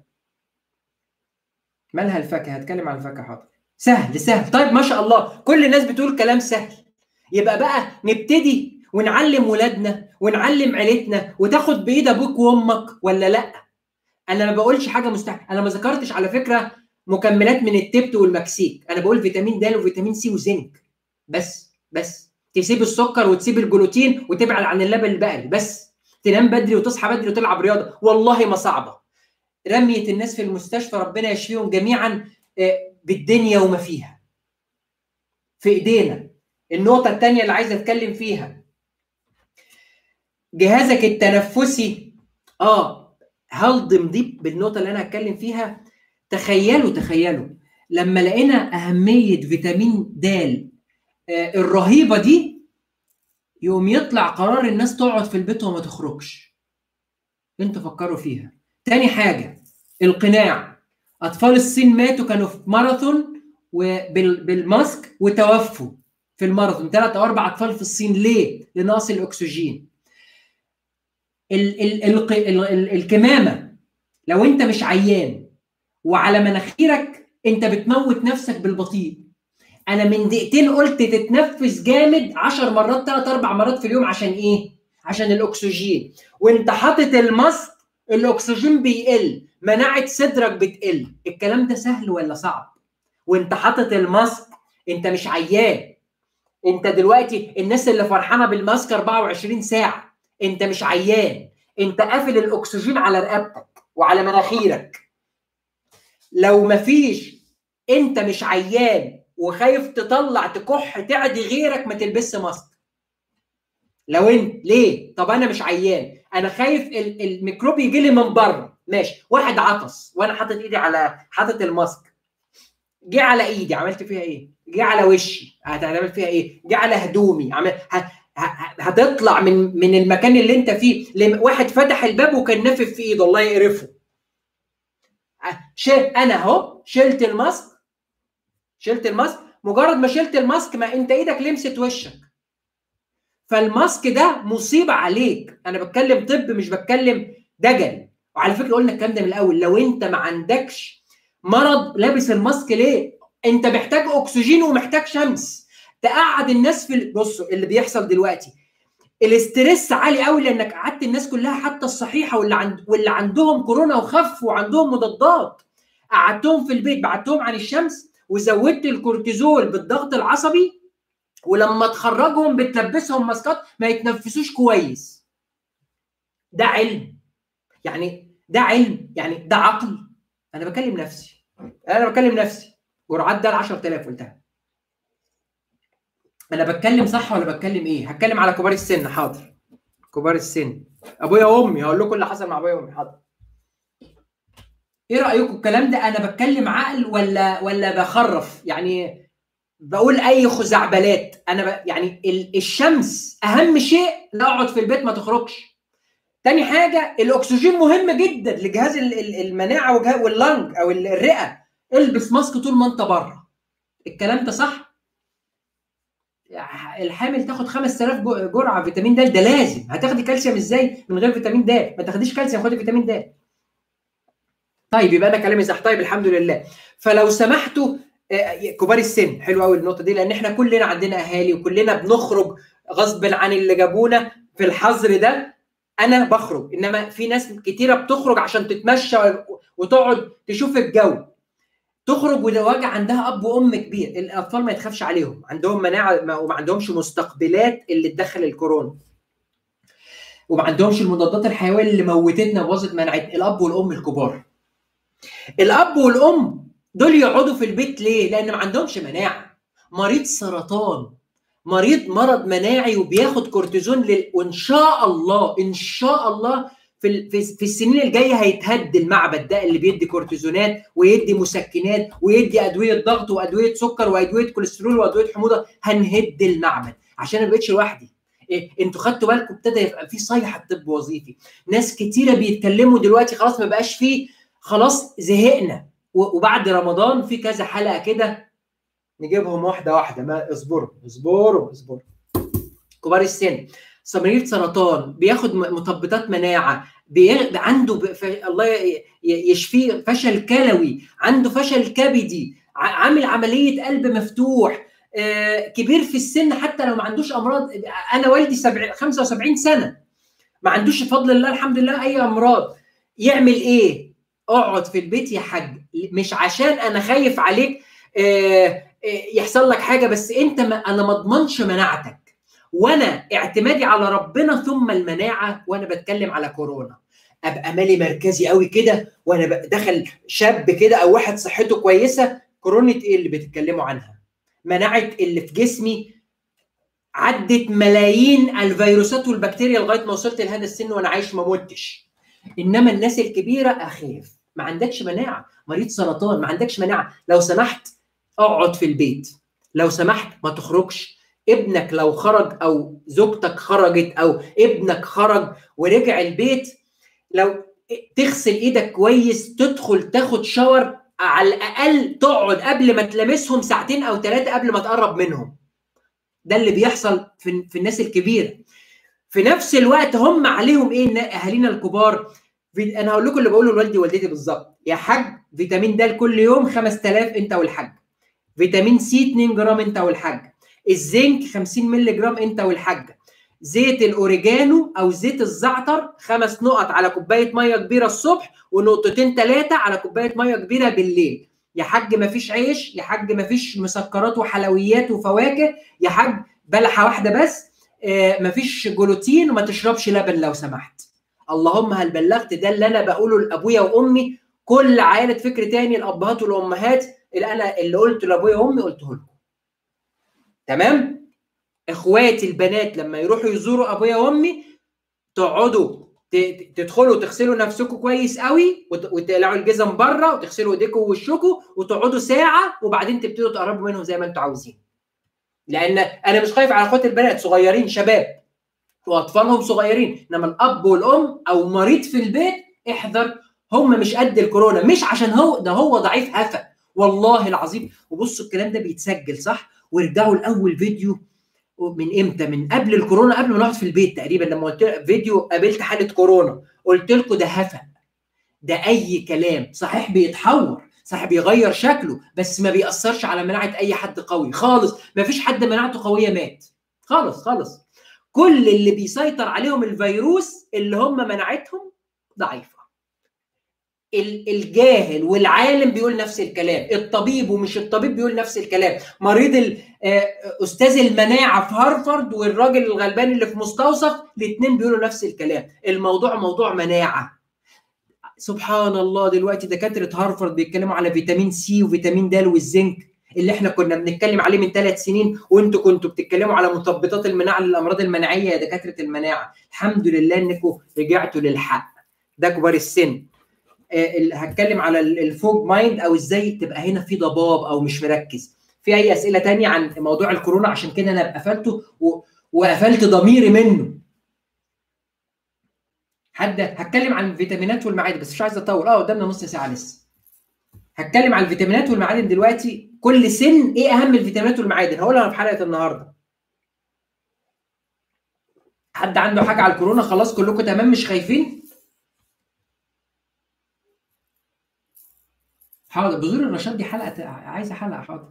مالها الفاكهه هتكلم عن الفاكهه حاضر سهل سهل طيب ما شاء الله كل الناس بتقول كلام سهل يبقى بقى نبتدي ونعلم ولادنا ونعلم عيلتنا وتاخد بايد ابوك وامك ولا لا انا ما بقولش حاجه مستحيل انا ما ذكرتش على فكره مكملات من التبت والمكسيك انا بقول فيتامين د وفيتامين سي وزنك بس بس تسيب السكر وتسيب الجلوتين وتبعد عن اللبن البقري بس تنام بدري وتصحى بدري وتلعب رياضه والله ما صعبه رميه الناس في المستشفى ربنا يشفيهم جميعا بالدنيا وما فيها في ايدينا النقطه الثانيه اللي عايز اتكلم فيها جهازك التنفسي اه هلضم دي بالنقطه اللي انا هتكلم فيها تخيلوا تخيلوا لما لقينا اهميه فيتامين د آه الرهيبه دي يقوم يطلع قرار الناس تقعد في البيت وما تخرجش انتوا فكروا فيها تاني حاجه القناع اطفال الصين ماتوا كانوا في ماراثون وبالماسك وتوفوا في الماراثون ثلاث او اربع اطفال في الصين ليه؟ لنقص الاكسجين ال ال ال ال ال الكمامه لو انت مش عيان وعلى مناخيرك انت بتموت نفسك بالبطيء انا من دقيقتين قلت تتنفس جامد 10 مرات 3 4 مرات في اليوم عشان ايه عشان الاكسجين وانت حاطط الماسك الاكسجين بيقل مناعه صدرك بتقل الكلام ده سهل ولا صعب وانت حاطط الماسك انت مش عيان انت دلوقتي الناس اللي فرحانه بالماسك 24 ساعه انت مش عيان انت قافل الاكسجين على رقبتك وعلى مناخيرك لو مفيش انت مش عيان وخايف تطلع تكح تعدي غيرك ما تلبسش ماسك لو انت ليه طب انا مش عيان انا خايف الميكروب يجي لي من بره ماشي واحد عطس وانا حاطط ايدي على حاطط الماسك جه على ايدي عملت فيها ايه جه على وشي هتعمل فيها ايه جه على هدومي عمل هتطلع من من المكان اللي انت فيه واحد فتح الباب وكان نافف في ايده الله يقرفه شيل انا اهو شلت الماسك شلت الماسك مجرد ما شلت الماسك ما انت ايدك لمست وشك فالماسك ده مصيبه عليك انا بتكلم طب مش بتكلم دجل وعلى فكره قلنا الكلام ده من الاول لو انت ما عندكش مرض لابس الماسك ليه انت محتاج اكسجين ومحتاج شمس تقعد الناس في بصوا اللي بيحصل دلوقتي الاسترس عالي قوي لانك قعدت الناس كلها حتى الصحيحه واللي عند واللي عندهم كورونا وخفوا وعندهم مضادات قعدتهم في البيت بعدتهم عن الشمس وزودت الكورتيزول بالضغط العصبي ولما تخرجهم بتلبسهم ماسكات ما يتنفسوش كويس ده علم يعني ده علم يعني ده عقل انا بكلم نفسي انا بكلم نفسي جرعات ده ال 10000 قلتها انا بتكلم صح ولا بتكلم ايه هتكلم على كبار السن حاضر كبار السن ابويا وامي هقول لكم اللي حصل مع ابويا وامي حاضر ايه رايكم الكلام ده انا بتكلم عقل ولا ولا بخرف يعني بقول اي خزعبلات انا ب... يعني الشمس اهم شيء اقعد في البيت ما تخرجش تاني حاجه الاكسجين مهم جدا لجهاز المناعه واللنج او الرئه البس ماسك طول ما انت بره الكلام ده صح الحامل تاخد 5000 جرعه فيتامين د ده لازم هتاخدي كالسيوم ازاي من غير فيتامين د ما تاخديش كالسيوم خدي فيتامين د طيب يبقى انا كلامي صح طيب الحمد لله فلو سمحتوا كبار السن حلو قوي النقطه دي لان احنا كلنا عندنا اهالي وكلنا بنخرج غصب عن اللي جابونا في الحظر ده انا بخرج انما في ناس كتيره بتخرج عشان تتمشى وتقعد تشوف الجو تخرج وجع عندها اب وام كبير الاطفال ما يتخافش عليهم عندهم مناعه وما عندهمش مستقبلات اللي تدخل الكورونا وما عندهمش المضادات الحيويه اللي موتتنا وبوظت مناعتنا الاب والام الكبار الاب والام دول يقعدوا في البيت ليه لان ما عندهمش مناعه مريض سرطان مريض مرض مناعي وبياخد كورتيزون لل... وان شاء الله ان شاء الله في في السنين الجايه هيتهد المعبد ده اللي بيدي كورتيزونات ويدي مسكنات ويدي ادويه ضغط وادويه سكر وادويه كوليسترول وادويه حموضه هنهد المعبد عشان انا ما بقتش لوحدي إيه انتوا خدتوا بالكم ابتدى يبقى في صيحه طب وظيفي ناس كتيره بيتكلموا دلوقتي خلاص ما بقاش فيه خلاص زهقنا وبعد رمضان في كذا حلقه كده نجيبهم واحده واحده ما اصبروا اصبروا اصبروا كبار السن مريض سرطان بياخد مثبطات مناعه بي... عنده ب... ف... الله يشفيه فشل كلوي عنده فشل كبدي عامل عمليه قلب مفتوح آه... كبير في السن حتى لو ما عندوش امراض انا والدي سبع... 75 سنه ما عندوش بفضل الله الحمد لله اي امراض يعمل ايه اقعد في البيت يا حاج مش عشان انا خايف عليك آه... آه... يحصل لك حاجه بس انت ما... انا ما اضمنش مناعتك وانا اعتمادي على ربنا ثم المناعه وانا بتكلم على كورونا ابقى مالي مركزي قوي كده وانا دخل شاب كده او واحد صحته كويسه كورونا ايه اللي بتتكلموا عنها مناعه اللي في جسمي عدت ملايين الفيروسات والبكتيريا لغايه ما وصلت لهذا السن وانا عايش ما متش انما الناس الكبيره اخاف ما عندكش مناعه مريض سرطان ما عندكش مناعه لو سمحت اقعد في البيت لو سمحت ما تخرجش ابنك لو خرج او زوجتك خرجت او ابنك خرج ورجع البيت لو تغسل ايدك كويس تدخل تاخد شاور على الاقل تقعد قبل ما تلامسهم ساعتين او ثلاثه قبل ما تقرب منهم ده اللي بيحصل في, في الناس الكبيره في نفس الوقت هم عليهم ايه اهالينا الكبار انا هقول لكم اللي بقوله لوالدي ووالدتي بالظبط يا حاج فيتامين د كل يوم 5000 انت والحاج فيتامين سي 2 جرام انت والحاج الزنك 50 مللي جرام انت والحاج زيت الاوريجانو او زيت الزعتر خمس نقط على كوبايه ميه كبيره الصبح ونقطتين ثلاثه على كوبايه ميه كبيره بالليل يا حاج مفيش عيش يا حاج مفيش مسكرات وحلويات وفواكه يا حاج بلحه واحده بس آه مفيش جلوتين وما تشربش لبن لو سمحت اللهم هل بلغت ده اللي انا بقوله لابويا وامي كل عائله فكر تاني الابهات والامهات اللي انا اللي قلته لابويا وامي قلته لكم تمام اخواتي البنات لما يروحوا يزوروا ابويا وامي تقعدوا تدخلوا تغسلوا نفسكم كويس قوي وتقلعوا الجزم بره وتغسلوا ايديكم ووشكم وتقعدوا ساعه وبعدين تبتدوا تقربوا منهم زي ما انتم عاوزين لان انا مش خايف على اخواتي البنات صغيرين شباب واطفالهم صغيرين انما الاب والام او مريض في البيت احذر هم مش قد الكورونا مش عشان هو ده هو ضعيف هفا والله العظيم وبصوا الكلام ده بيتسجل صح وارجعوا لاول فيديو من امتى من قبل الكورونا قبل ما نقعد في البيت تقريبا لما قلت فيديو قابلت حاله كورونا قلت لكم ده هفا ده اي كلام صحيح بيتحور صحيح بيغير شكله بس ما بيأثرش على مناعه اي حد قوي خالص ما فيش حد مناعته قويه مات خالص خالص كل اللي بيسيطر عليهم الفيروس اللي هم مناعتهم ضعيفه الجاهل والعالم بيقول نفس الكلام الطبيب ومش الطبيب بيقول نفس الكلام مريض استاذ المناعه في هارفارد والراجل الغلبان اللي في مستوصف الاثنين بيقولوا نفس الكلام الموضوع موضوع مناعه سبحان الله دلوقتي دكاتره هارفارد بيتكلموا على فيتامين سي وفيتامين د والزنك اللي احنا كنا بنتكلم عليه من ثلاث سنين وانتوا كنتوا بتتكلموا على مثبطات المناعه للامراض المناعيه يا دكاتره المناعه الحمد لله انكم رجعتوا للحق ده كبار السن هتكلم على الفوج مايند او ازاي تبقى هنا في ضباب او مش مركز في اي اسئله تانية عن موضوع الكورونا عشان كده انا قفلته و... وقفلت ضميري منه حد هتكلم عن الفيتامينات والمعادن بس مش عايز اطول اه قدامنا نص ساعه لسه هتكلم عن الفيتامينات والمعادن دلوقتي كل سن ايه اهم الفيتامينات والمعادن هقولها في حلقه النهارده حد عنده حاجه على الكورونا خلاص كلكم تمام مش خايفين حاضر بذور الرشاد دي حلقه عايزه حلقه حاضر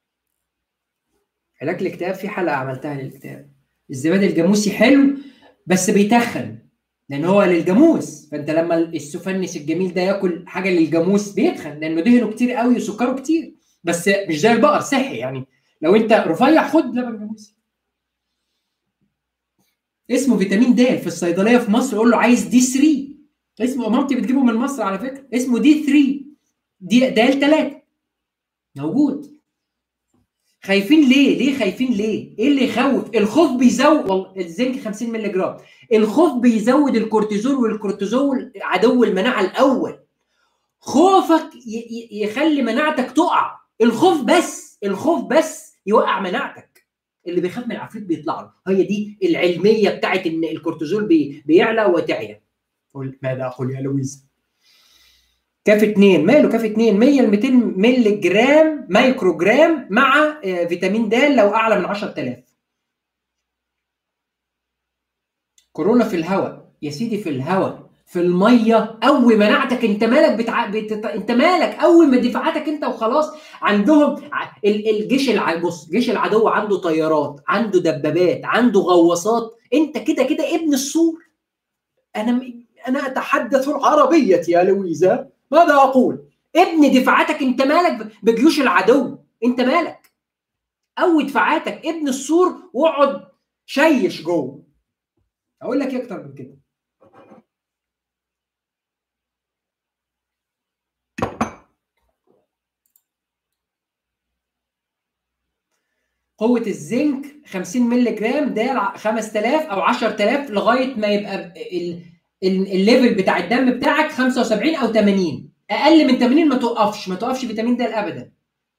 علاج الاكتئاب في حلقه عملتها للاكتئاب الزبادي الجاموسي حلو بس بيتخن لان هو للجاموس فانت لما السفنس الجميل ده ياكل حاجه للجاموس بيتخن لانه دهنه كتير قوي وسكره كتير بس مش زي البقر صحي يعني لو انت رفيع خد لبن جاموسي اسمه فيتامين د في الصيدليه في مصر قول له عايز دي 3 اسمه مامتي بتجيبه من مصر على فكره اسمه دي 3 دي دال 3 موجود خايفين ليه؟ ليه خايفين ليه؟ ايه اللي يخوف؟ الخوف بيزود والله الزنك 50 مللي جرام، الخوف بيزود الكورتيزول والكورتيزول عدو المناعه الاول. خوفك يخلي مناعتك تقع، الخوف بس الخوف بس يوقع مناعتك. اللي بيخاف من العفريت بيطلع له، هي دي العلميه بتاعت ان الكورتيزول بي بيعلى وتعيا. قل ماذا اقول يا لويز؟ كاف 2 ماله كاف 2 100 ل 200 مللي جرام مايكرو جرام مع فيتامين د لو اعلى من 10000 كورونا في الهواء يا سيدي في الهواء في الميه قوي مناعتك انت مالك بتع... بتت... انت مالك قوي ما دفاعاتك انت وخلاص عندهم الجيش الع... بص جيش العدو عنده طيارات عنده دبابات عنده غواصات انت كده كده ابن السور انا انا اتحدث العربيه يا لويزا ماذا اقول؟ ابن دفاعاتك انت مالك بجيوش العدو انت مالك قوي دفاعاتك ابن السور واقعد شيش جوه اقول لك ايه اكتر من كده قوه الزنك 50 مللي جرام ده 5000 او 10000 لغايه ما يبقى الليفل بتاع الدم بتاعك 75 او 80 اقل من 80 ما توقفش ما توقفش فيتامين د ابدا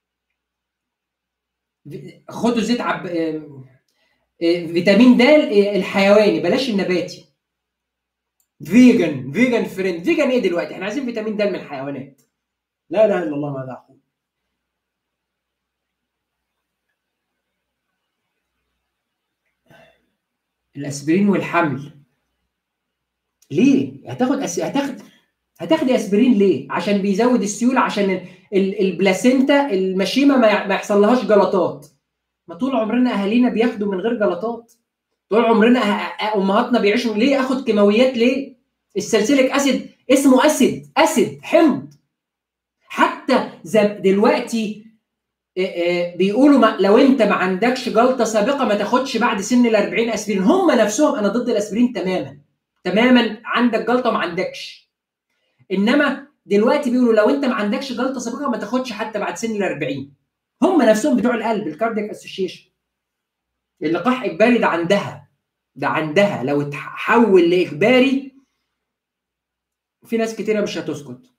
خدوا زيت عب فيتامين د الحيواني بلاش النباتي فيجن فيجن فريند فيجن ايه دلوقتي احنا عايزين فيتامين د من الحيوانات لا اله الا الله ماذا اقول الاسبرين والحمل ليه هتاخد أس... هتاخد هتاخدي اسبرين ليه عشان بيزود السيوله عشان ال... البلاسينتا المشيمه ما, ما يحصلهاش جلطات ما طول عمرنا اهالينا بياخدوا من غير جلطات طول عمرنا امهاتنا بيعيشوا ليه اخد كيماويات ليه السلسلك اسيد اسمه اسيد اسيد حمض حتى دلوقتي بيقولوا ما لو انت ما عندكش جلطه سابقه ما تاخدش بعد سن ال 40 اسبرين هم نفسهم انا ضد الاسبرين تماما تماما عندك جلطه ما عندكش انما دلوقتي بيقولوا لو انت ما عندكش جلطه سابقه ما تاخدش حتى بعد سن ال 40 هم نفسهم بتوع القلب الكاردياك اسوشيشن اللقاح اجباري ده عندها ده عندها لو اتحول لاجباري في ناس كتيره مش هتسكت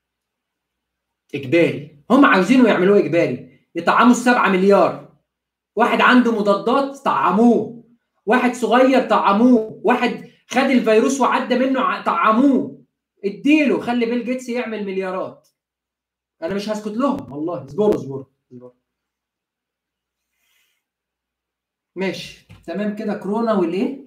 اجباري هم عاوزينه يعملوه اجباري يطعموا السبعة مليار واحد عنده مضادات طعموه واحد صغير طعموه واحد خد الفيروس وعدى منه طعموه اديله خلي بيل جيتس يعمل مليارات انا مش هسكت لهم والله اصبروا اصبروا اصبروا ماشي تمام كده كورونا والايه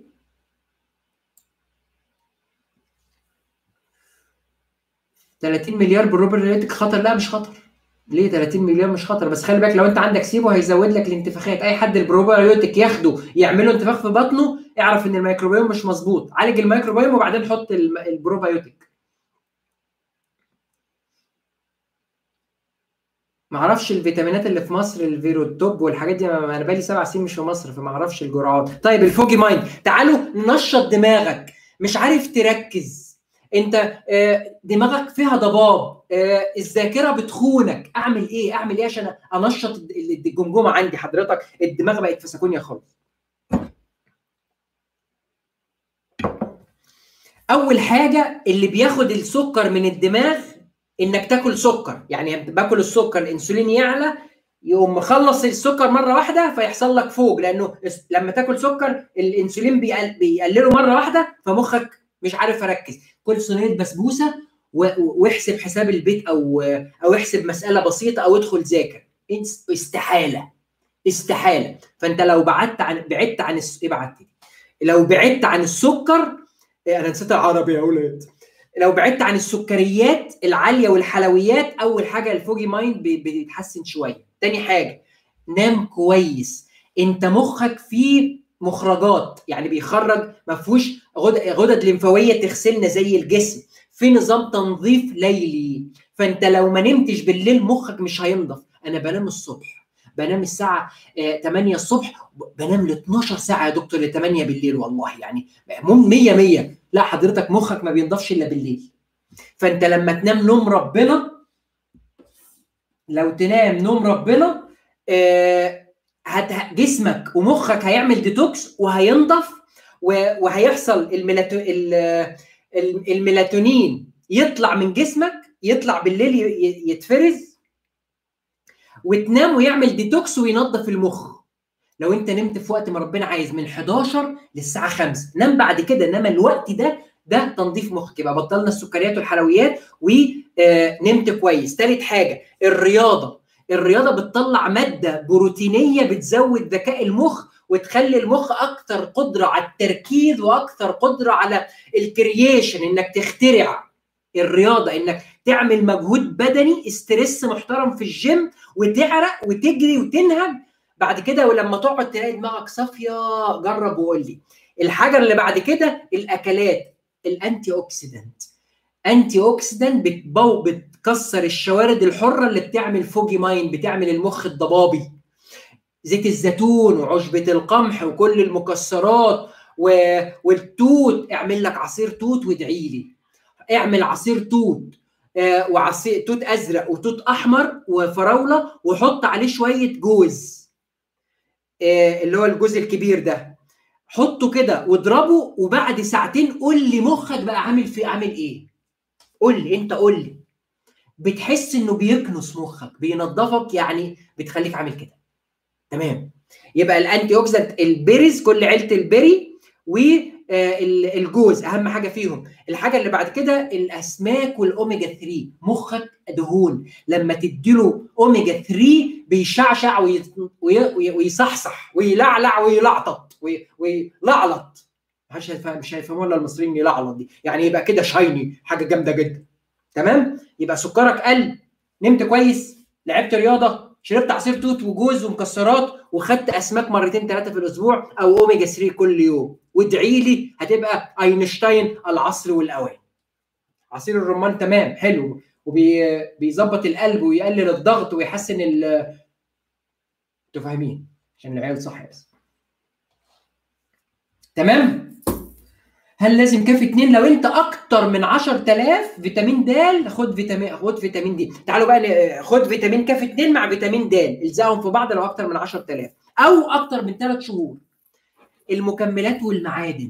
تلاتين مليار بالروبريتك خطر لا مش خطر ليه 30 مليون مش خطر بس خلي بالك لو انت عندك سيبو هيزود لك الانتفاخات اي حد البروبايوتيك ياخده يعمله انتفاخ في بطنه اعرف ان الميكروبيوم مش مظبوط عالج الميكروبيوم وبعدين حط البروبايوتيك ما اعرفش الفيتامينات اللي في مصر الفيروتوب والحاجات دي انا بقالي سبع سنين مش في مصر فما اعرفش الجرعات طيب الفوجي مايند تعالوا ننشط دماغك مش عارف تركز انت دماغك فيها ضباب الذاكره بتخونك اعمل ايه اعمل ايه عشان انشط الجمجمه عندي حضرتك الدماغ بقت في سكونيا خالص اول حاجه اللي بياخد السكر من الدماغ انك تاكل سكر يعني باكل السكر الانسولين يعلى يقوم مخلص السكر مره واحده فيحصل لك فوق لانه لما تاكل سكر الانسولين بيقلله مره واحده فمخك مش عارف اركز كل صينيه بسبوسه واحسب حساب البيت او او احسب مساله بسيطه او ادخل ذاكر استحاله استحاله فانت لو بعدت عن بعدت عن الس... ايه بعدت لو بعدت عن السكر انا نسيت العربي يا اولاد لو بعدت عن السكريات العاليه والحلويات اول حاجه الفوجي مايند بيتحسن شويه تاني حاجه نام كويس انت مخك فيه مخرجات يعني بيخرج ما فيهوش غدد لمفاويه تغسلنا زي الجسم في نظام تنظيف ليلي فانت لو ما نمتش بالليل مخك مش هينضف انا بنام الصبح بنام الساعة 8 الصبح بنام ل 12 ساعة يا دكتور ل 8 بالليل والله يعني 100 100 لا حضرتك مخك ما بينضفش الا بالليل فانت لما تنام نوم ربنا لو تنام نوم ربنا آه جسمك ومخك هيعمل ديتوكس وهينضف وهيحصل الميلاتو... الميلاتونين يطلع من جسمك يطلع بالليل يتفرز وتنام ويعمل ديتوكس وينظف المخ لو انت نمت في وقت ما ربنا عايز من 11 للساعه 5 نام بعد كده انما الوقت ده ده تنظيف مخك يبقى بطلنا السكريات والحلويات ونمت كويس ثالث حاجه الرياضه الرياضه بتطلع ماده بروتينيه بتزود ذكاء المخ وتخلي المخ اكثر قدره على التركيز واكثر قدره على الكرييشن انك تخترع الرياضه انك تعمل مجهود بدني استرس محترم في الجيم وتعرق وتجري وتنهج بعد كده ولما تقعد تلاقي دماغك صافيه جرب وقول لي الحاجه اللي بعد كده الاكلات الانتي اوكسيدنت انتي اوكسيدنت بتبو بتكسر الشوارد الحره اللي بتعمل فوجي ماين بتعمل المخ الضبابي زيت الزيتون وعشبه القمح وكل المكسرات و... والتوت اعمل لك عصير توت وادعي لي اعمل عصير توت آه وعصير توت ازرق وتوت احمر وفراوله وحط عليه شويه جوز آه، اللي هو الجزء الكبير ده حطه كده واضربه وبعد ساعتين قول لي مخك بقى عامل في عامل ايه قول لي انت قول لي بتحس انه بيكنس مخك بينظفك يعني بتخليك عامل كده تمام يبقى الانتي اوكسيدنت البيريز كل عيله البيري والجوز اهم حاجه فيهم الحاجه اللي بعد كده الاسماك والاوميجا 3 مخك دهون لما تديله اوميجا 3 بيشعشع وي- وي- ويصحصح ويلعلع ويلعطط وي- ويلعلط مش هيفهم مش هيفهموا الا المصريين يلعلط دي يعني يبقى كده شايني حاجه جامده جدا تمام يبقى سكرك قل نمت كويس لعبت رياضه شربت عصير توت وجوز ومكسرات وخدت اسماك مرتين ثلاثه في الاسبوع او اوميجا 3 كل يوم وادعي لي هتبقى اينشتاين العصر والاوان عصير الرمان تمام حلو وبيظبط القلب ويقلل الضغط ويحسن ال انتوا فاهمين عشان العيال صح بس تمام هل لازم كافي اتنين لو انت اكتر من 10000 فيتامين د خد فيتامين خد فيتامين دي تعالوا بقى ن- خد فيتامين كافي اتنين مع فيتامين د الزقهم في بعض لو اكتر من 10000 او اكتر من 3 شهور المكملات والمعادن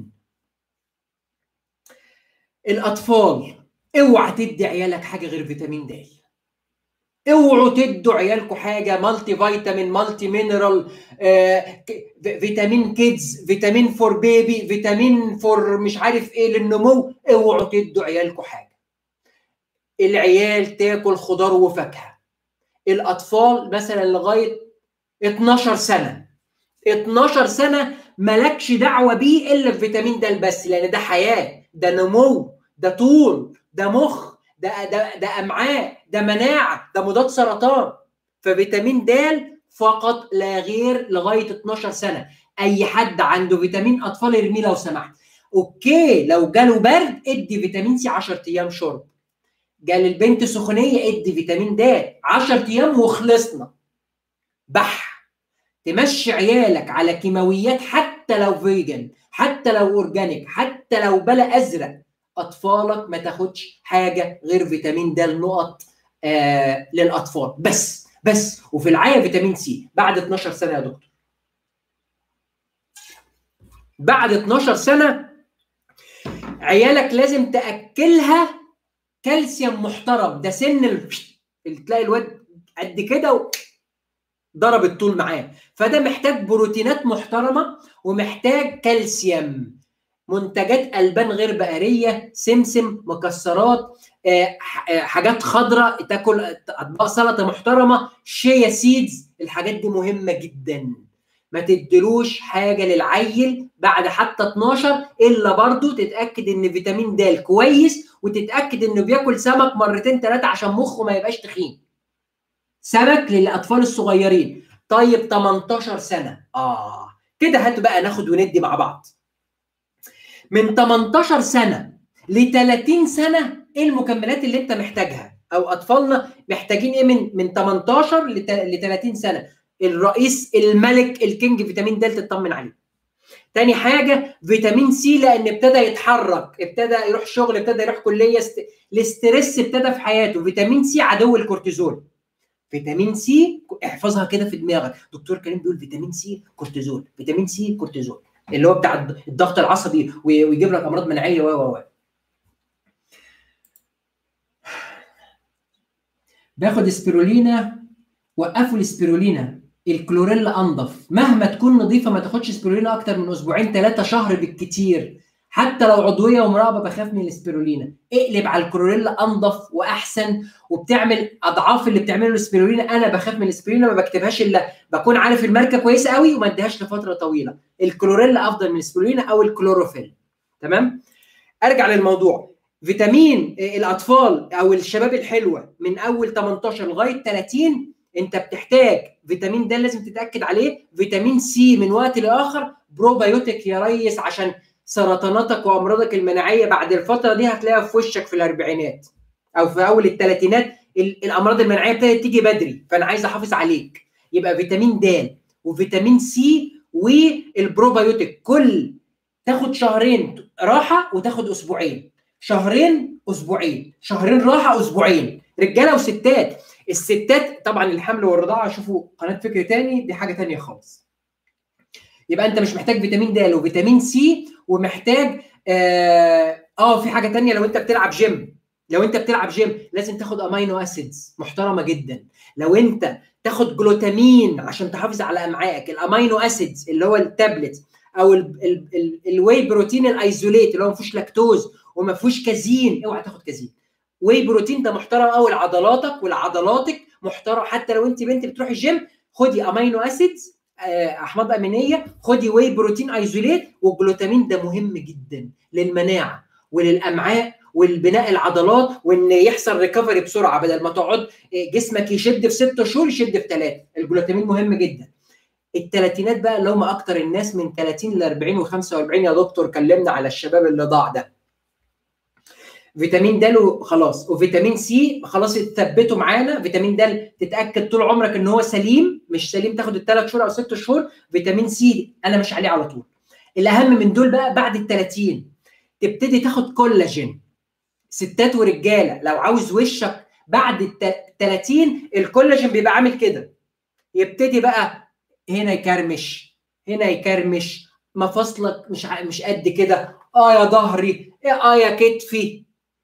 الاطفال اوعى تدي عيالك حاجه غير فيتامين د اوعوا تدوا عيالكم حاجه مالتي فيتامين مالتي مينرال آه، ك- فيتامين كيدز فيتامين فور بيبي فيتامين فور مش عارف ايه للنمو اوعوا تدوا عيالكم حاجه العيال تاكل خضار وفاكهه الاطفال مثلا لغايه 12 سنه 12 سنه مالكش دعوه بيه الا بفيتامين د بس لان ده حياه ده نمو ده طول ده مخ ده ده ده امعاء ده مناعه ده مضاد سرطان ففيتامين د فقط لا غير لغايه 12 سنه اي حد عنده فيتامين اطفال ارميه لو سمحت اوكي لو جاله برد ادي فيتامين سي 10 ايام شرب جال البنت سخونيه ادي فيتامين د 10 ايام وخلصنا بح تمشي عيالك على كيماويات حتى لو فيجن حتى لو اورجانيك حتى لو بلا ازرق اطفالك ما تاخدش حاجه غير فيتامين د النقط آه للاطفال بس بس وفي العيا فيتامين سي بعد 12 سنه يا دكتور بعد 12 سنه عيالك لازم تاكلها كالسيوم محترم ده سن ال- اللي تلاقي الواد قد كده و... ضرب الطول معاه فده محتاج بروتينات محترمه ومحتاج كالسيوم منتجات البان غير بقريه سمسم مكسرات آه، ح- آه، حاجات خضراء تاكل اطباق سلطه محترمه شيا سيدز الحاجات دي مهمه جدا ما تدلوش حاجه للعيل بعد حتى 12 الا برضو تتاكد ان فيتامين د كويس وتتاكد انه بياكل سمك مرتين ثلاثه عشان مخه ما يبقاش تخين سمك للاطفال الصغيرين طيب 18 سنه اه كده هاتوا بقى ناخد وندي مع بعض من 18 سنه ل 30 سنه ايه المكملات اللي انت محتاجها او اطفالنا محتاجين ايه من من 18 ل 30 سنه الرئيس الملك الكينج فيتامين د تطمن عليه تاني حاجه فيتامين سي لان ابتدى يتحرك ابتدى يروح شغل ابتدى يروح كليه است... الاسترس ابتدى في حياته فيتامين سي عدو الكورتيزول فيتامين سي احفظها كده في دماغك دكتور كريم بيقول فيتامين سي كورتيزول فيتامين سي كورتيزول اللي هو بتاع الضغط العصبي وي- ويجيب لك امراض مناعيه و و و باخد سبirulina وقفوا السبirulina الكلوريلا انضف مهما تكون نظيفه ما تاخدش سبirulina اكتر من اسبوعين ثلاثه شهر بالكتير حتى لو عضويه ومراقبه بخاف من السبirulina اقلب على الكلوريلا انضف واحسن وبتعمل اضعاف اللي بتعمله السبirulina انا بخاف من السبirulina ما بكتبهاش الا بكون عارف الماركه كويسه قوي وما اديهاش لفتره طويله الكلوريلا افضل من السبirulina او الكلوروفيل تمام ارجع للموضوع فيتامين الاطفال او الشباب الحلوه من اول 18 لغايه 30 انت بتحتاج فيتامين د لازم تتاكد عليه فيتامين سي من وقت لاخر بروبايوتيك يا ريس عشان سرطاناتك وامراضك المناعيه بعد الفتره دي هتلاقيها في وشك في الاربعينات او في اول الثلاثينات الامراض المناعيه ابتدت تيجي بدري فانا عايز احافظ عليك يبقى فيتامين د وفيتامين سي والبروبايوتيك كل تاخد شهرين راحه وتاخد اسبوعين شهرين اسبوعين شهرين راحه اسبوعين رجاله وستات الستات طبعا الحمل والرضاعه شوفوا قناه فكر تاني دي حاجه تانية خالص يبقى انت مش محتاج فيتامين د وفيتامين سي ومحتاج اه, آه في حاجه تانية لو انت بتلعب جيم لو انت بتلعب جيم لازم تاخد امينو اسيدز محترمه جدا لو انت تاخد جلوتامين عشان تحافظ على امعائك الامينو اسيدز اللي هو التابلت او الواي بروتين الايزوليت اللي هو ما فيهوش لاكتوز وما فيهوش كازين اوعى تاخد كازين واي بروتين ده محترم قوي لعضلاتك ولعضلاتك محترم حتى لو انت بنت بتروح الجيم خدي امينو اسيدز احماض امينيه خدي واي بروتين ايزوليت والجلوتامين ده مهم جدا للمناعه وللامعاء والبناء العضلات وان يحصل ريكفري بسرعه بدل ما تقعد جسمك يشد في ست شهور يشد في ثلاثه الجلوتامين مهم جدا الثلاثينات بقى اللي هم اكتر الناس من 30 ل 40 و45 يا دكتور كلمنا على الشباب اللي ضاع ده فيتامين د خلاص وفيتامين سي خلاص اتثبتوا معانا فيتامين د تتاكد طول عمرك ان هو سليم مش سليم تاخد الثلاث شهور او ست شهور فيتامين سي انا مش عليه على طول الاهم من دول بقى بعد ال 30 تبتدي تاخد كولاجين ستات ورجاله لو عاوز وشك بعد ال 30 الكولاجين بيبقى عامل كده يبتدي بقى هنا يكرمش هنا يكرمش مفاصلك مش مش قد كده اه يا ظهري اه يا كتفي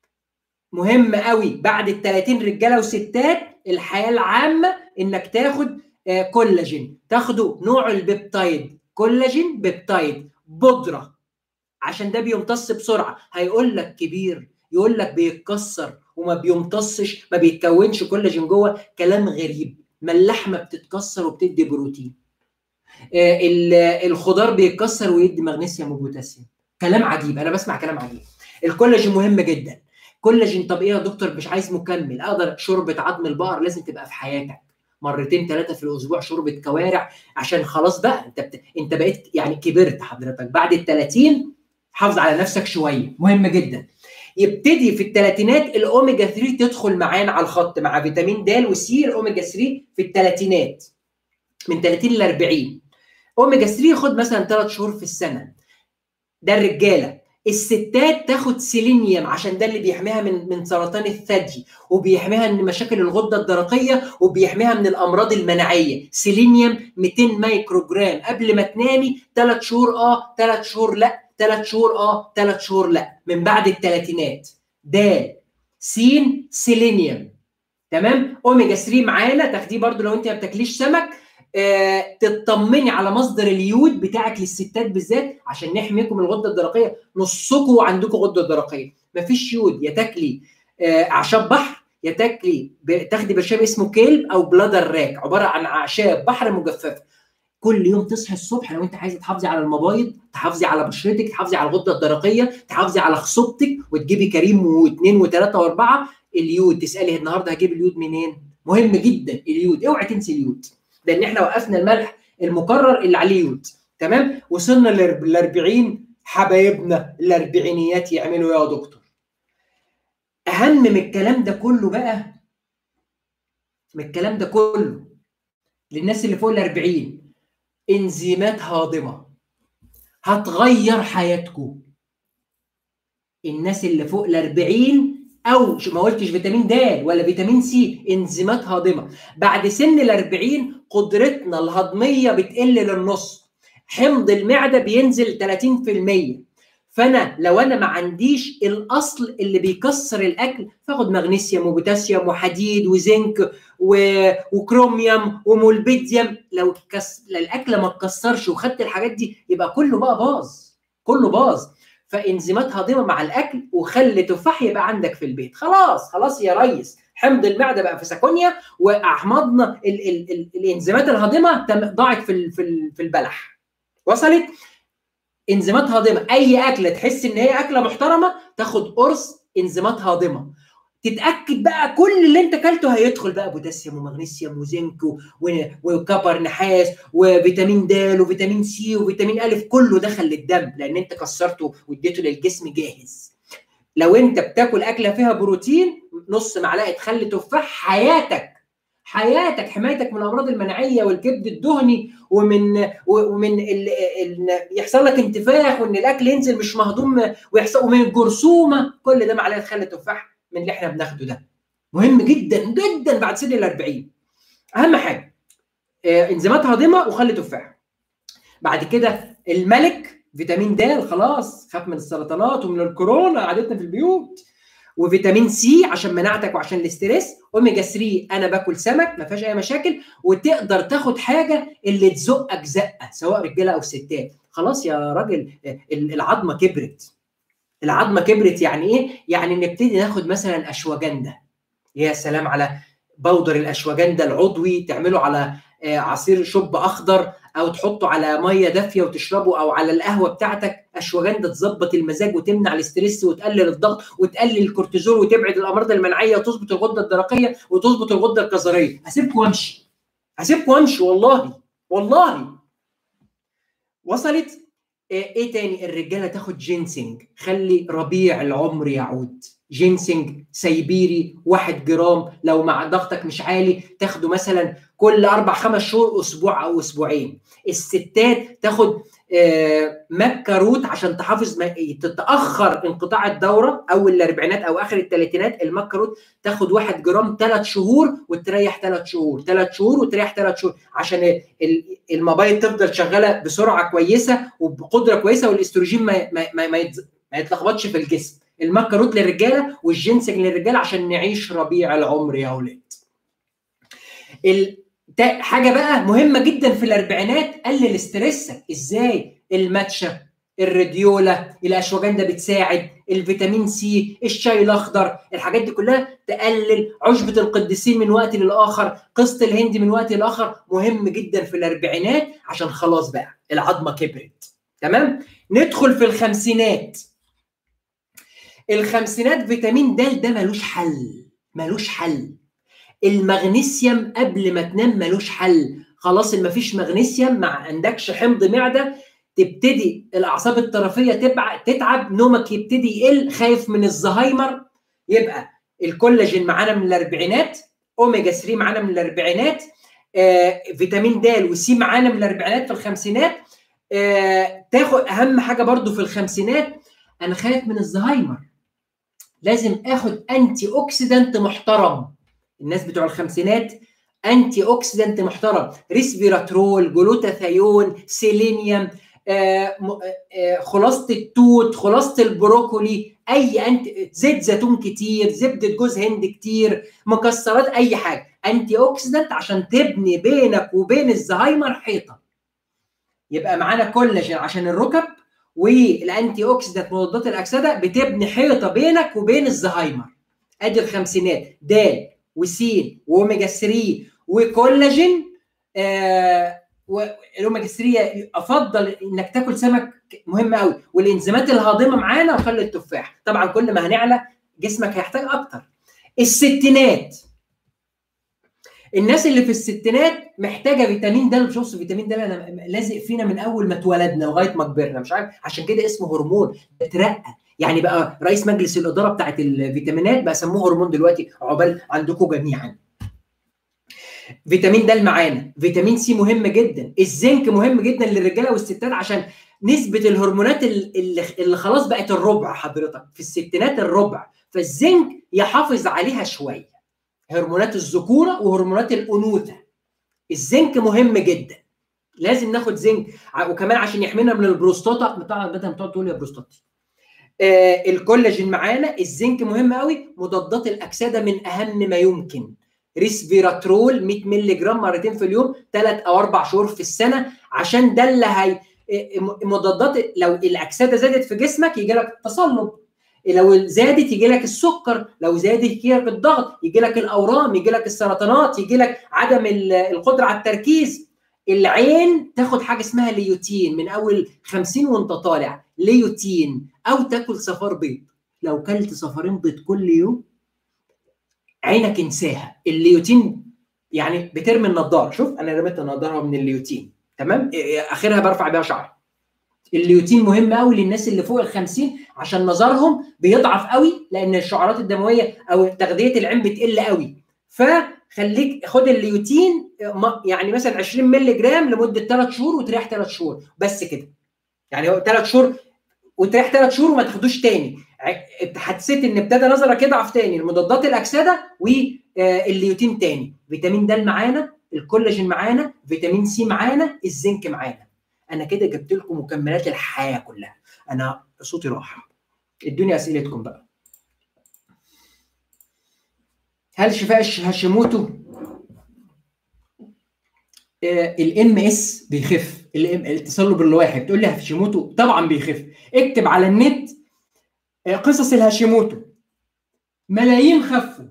مهم قوي بعد ال 30 رجاله وستات الحياه العامه انك تاخد آه كولاجين تاخده نوع البيبتايد كولاجين بيبتايد بودره عشان ده بيمتص بسرعه هيقول لك كبير يقول لك بيتكسر وما بيمتصش ما بيتكونش كولاجين جوه كلام غريب ما اللحمه بتتكسر وبتدي بروتين آه الخضار بيتكسر ويدي مغنيسيوم وبوتاسيوم كلام عجيب انا بسمع كلام عجيب الكولاجين مهم جدا كولاجين طب ايه يا دكتور مش عايز مكمل اقدر شوربه عظم البقر لازم تبقى في حياتك مرتين ثلاثه في الاسبوع شوربه كوارع عشان خلاص بقى انت بت... انت بقيت يعني كبرت حضرتك بعد ال 30 حافظ على نفسك شويه مهم جدا يبتدي في الثلاثينات الاوميجا 3 تدخل معانا على الخط مع فيتامين د وسي الاوميجا 3 في الثلاثينات من 30 ل 40 اوميجا 3 خد مثلا ثلاث شهور في السنه ده الرجاله الستات تاخد سيلينيوم عشان ده اللي بيحميها من من سرطان الثدي وبيحميها من مشاكل الغده الدرقيه وبيحميها من الامراض المناعيه سيلينيوم 200 مايكرو جرام قبل ما تنامي ثلاث شهور اه ثلاث شهور لا ثلاث شهور اه ثلاث شهور لا من بعد الثلاثينات د س سيلينيوم تمام اوميجا 3 معانا تاخديه برده لو انت ما بتاكليش سمك آه، تطمني على مصدر اليود بتاعك للستات بالذات عشان نحميكم من الغده الدرقيه نصكم عندكم غده درقيه مفيش يود يا تاكلي آه، اعشاب بحر يا تاكلي تاخدي برشام اسمه كيلب او بلادر راك عباره عن اعشاب بحر مجففه كل يوم تصحي الصبح لو انت عايزه تحافظي على المبايض تحافظي على بشرتك تحافظي على الغده الدرقيه تحافظي على خصوبتك وتجيبي كريم واثنين وثلاثه واربعه اليود تسالي النهارده هجيب اليود منين مهم جدا اليود اوعي تنسي اليود لان احنا وقفنا الملح المكرر اللي عليه يود تمام وصلنا ل 40 حبايبنا الاربعينيات يعملوا يا دكتور اهم من الكلام ده كله بقى من الكلام ده كله للناس اللي فوق ال 40 انزيمات هاضمه هتغير حياتكم الناس اللي فوق ال 40 او ما قلتش فيتامين د ولا فيتامين سي انزيمات هاضمه بعد سن ال 40 قدرتنا الهضميه بتقل للنص حمض المعده بينزل 30% فانا لو انا ما عنديش الاصل اللي بيكسر الاكل فاخد مغنيسيوم وبوتاسيوم وحديد وزنك و... وكروميوم ومولبيديوم لو كس... الاكل ما اتكسرش وخدت الحاجات دي يبقى كله بقى باظ كله باظ فانزيمات هاضمه مع الاكل وخلي تفاح يبقى عندك في البيت خلاص خلاص يا ريس حمض المعده بقى في ساكونيا واحماضنا ال ال ال الانزيمات الهاضمه ضاعت في في في البلح وصلت انزيمات هاضمه اي اكله تحس ان هي اكله محترمه تاخد قرص انزيمات هاضمه تتاكد بقى كل اللي انت اكلته هيدخل بقى بوتاسيوم ومغنيسيوم وزنك وكبر نحاس وفيتامين د وفيتامين سي وفيتامين الف كله دخل للدم لان انت كسرته واديته للجسم جاهز لو انت بتاكل اكله فيها بروتين نص معلقه خل تفاح حياتك حياتك حمايتك من الامراض المناعيه والكبد الدهني ومن ومن ال ال يحصل لك انتفاخ وان الاكل ينزل مش مهضوم ويحصل ومن الجرثومه كل ده معلقه خل تفاح من اللي احنا بناخده ده مهم جدا جدا بعد سن ال 40 اهم حاجه انزيمات هاضمه وخل تفاح بعد كده الملك فيتامين د خلاص خاف من السرطانات ومن الكورونا قعدتنا في البيوت وفيتامين سي عشان مناعتك وعشان الاستريس اوميجا 3 انا باكل سمك ما فيهاش اي مشاكل وتقدر تاخد حاجه اللي تزقك زقه سواء رجاله او ستات خلاص يا راجل العظمه كبرت العظمه كبرت يعني ايه يعني نبتدي ناخد مثلا اشواجندا يا سلام على بودر الاشواجندا العضوي تعمله على عصير شوب اخضر او تحطه على ميه دافيه وتشربه او على القهوه بتاعتك اشواجندا تظبط المزاج وتمنع الاستريس وتقلل الضغط وتقلل الكورتيزول وتبعد الامراض المناعيه وتظبط الغده الدرقيه وتظبط الغده الكظريه هسيبكم وامشي هسيبكم وامشي والله والله وصلت ايه تاني الرجاله تاخد جينسينج خلي ربيع العمر يعود جينسينج سيبيري واحد جرام لو مع ضغطك مش عالي تاخده مثلا كل اربع خمس شهور اسبوع او اسبوعين الستات تاخد مكة روت عشان تحافظ تتاخر انقطاع الدوره او الاربعينات او اخر الثلاثينات المكة روت تاخد واحد جرام ثلاث شهور وتريح ثلاث شهور ثلاث شهور وتريح ثلاث شهور عشان الموبايل تفضل شغاله بسرعه كويسه وبقدره كويسه والاستروجين ما ما ما, ما, ما يتلخبطش في الجسم المكة روت للرجاله والجنسنج للرجاله عشان نعيش ربيع العمر يا اولاد حاجه بقى مهمه جدا في الاربعينات قلل ستريسك ازاي الماتشا الراديولا الاشواجندا بتساعد الفيتامين سي الشاي الاخضر الحاجات دي كلها تقلل عشبه القديسين من وقت للاخر قسط الهندي من وقت لاخر مهم جدا في الاربعينات عشان خلاص بقى العظمه كبرت تمام ندخل في الخمسينات الخمسينات فيتامين د ده ملوش حل ملوش حل المغنيسيوم قبل ما تنام ملوش حل خلاص ما فيش مغنيسيوم ما عندكش حمض معده تبتدي الاعصاب الطرفيه تبع تتعب نومك يبتدي يقل خايف من الزهايمر يبقى الكولاجين معانا من الاربعينات اوميجا 3 معانا من الاربعينات آه، فيتامين د وسي معانا من الاربعينات في الخمسينات آه، تاخد اهم حاجه برضو في الخمسينات انا خايف من الزهايمر لازم اخد انتي اوكسيدنت محترم الناس بتوع الخمسينات انتي اوكسيدنت محترم ريسفيراترول جلوتاثيون سيلينيوم آه آه خلاصه التوت خلاصه البروكولي اي انت زيت زيتون كتير زبده جوز هند كتير مكسرات اي حاجه انتي اوكسيدنت عشان تبني بينك وبين الزهايمر حيطه يبقى معانا كولاجين عشان الركب والانتي اوكسيدنت مضادات الاكسده بتبني حيطه بينك وبين الزهايمر ادي الخمسينات د وسين واوميجا 3 وكولاجين آه والاوميجا 3 افضل انك تاكل سمك مهم قوي والانزيمات الهاضمه معانا وخلي التفاح طبعا كل ما هنعلى جسمك هيحتاج اكتر الستينات الناس اللي في الستينات محتاجه فيتامين د مش بص فيتامين د انا لازق فينا من اول ما اتولدنا لغايه ما كبرنا مش عارف عشان كده اسمه هرمون بترقى يعني بقى رئيس مجلس الاداره بتاعت الفيتامينات بقى سموه هرمون دلوقتي عقبال عندكم جميعا فيتامين د معانا فيتامين سي مهم جدا الزنك مهم جدا للرجاله والستات عشان نسبه الهرمونات اللي, اللي خلاص بقت الربع حضرتك في الستينات الربع فالزنك يحافظ عليها شويه هرمونات الذكوره وهرمونات الانوثه الزنك مهم جدا لازم ناخد زنك وكمان عشان يحمينا من البروستاتا طبعا بدل ما تقعد تقول يا بروستاتي آه الكولاجين معانا الزنك مهم قوي مضادات الاكسده من اهم ما يمكن ريسفيراترول 100 مللي جرام مرتين في اليوم ثلاث او اربع شهور في السنه عشان ده اللي هي مضادات لو الاكسده زادت في جسمك يجي لك تصلب لو زادت يجي لك السكر لو زادت يجي لك الضغط يجي لك الاورام يجي لك السرطانات يجي لك عدم القدره على التركيز العين تاخد حاجه اسمها ليوتين من اول 50 وانت طالع ليوتين او تاكل صفار بيض لو كلت صفارين بيض كل يوم عينك انساها الليوتين يعني بترمي النضاره شوف انا رميت النضاره من الليوتين تمام اخرها برفع بيها شعري الليوتين مهم قوي للناس اللي فوق ال 50 عشان نظرهم بيضعف قوي لان الشعرات الدمويه او تغذيه العين بتقل قوي فخليك خد الليوتين يعني مثلا 20 مللي جرام لمده 3 شهور وتريح 3 شهور بس كده يعني هو 3 شهور وتريح 3 شهور وما تاخدوش تاني حسيت ان ابتدى نظرك يضعف تاني المضادات الاكسده والليوتين تاني فيتامين د معانا الكولاجين معانا فيتامين سي معانا الزنك معانا انا كده جبت لكم مكملات الحياه كلها انا صوتي راح ادوني اسئلتكم بقى هل شفاء هاشيموتو الام اس بيخف التصلب الواحد بتقول لي هاشيموتو طبعا بيخف اكتب على النت آه، قصص الهاشيموتو ملايين خفوا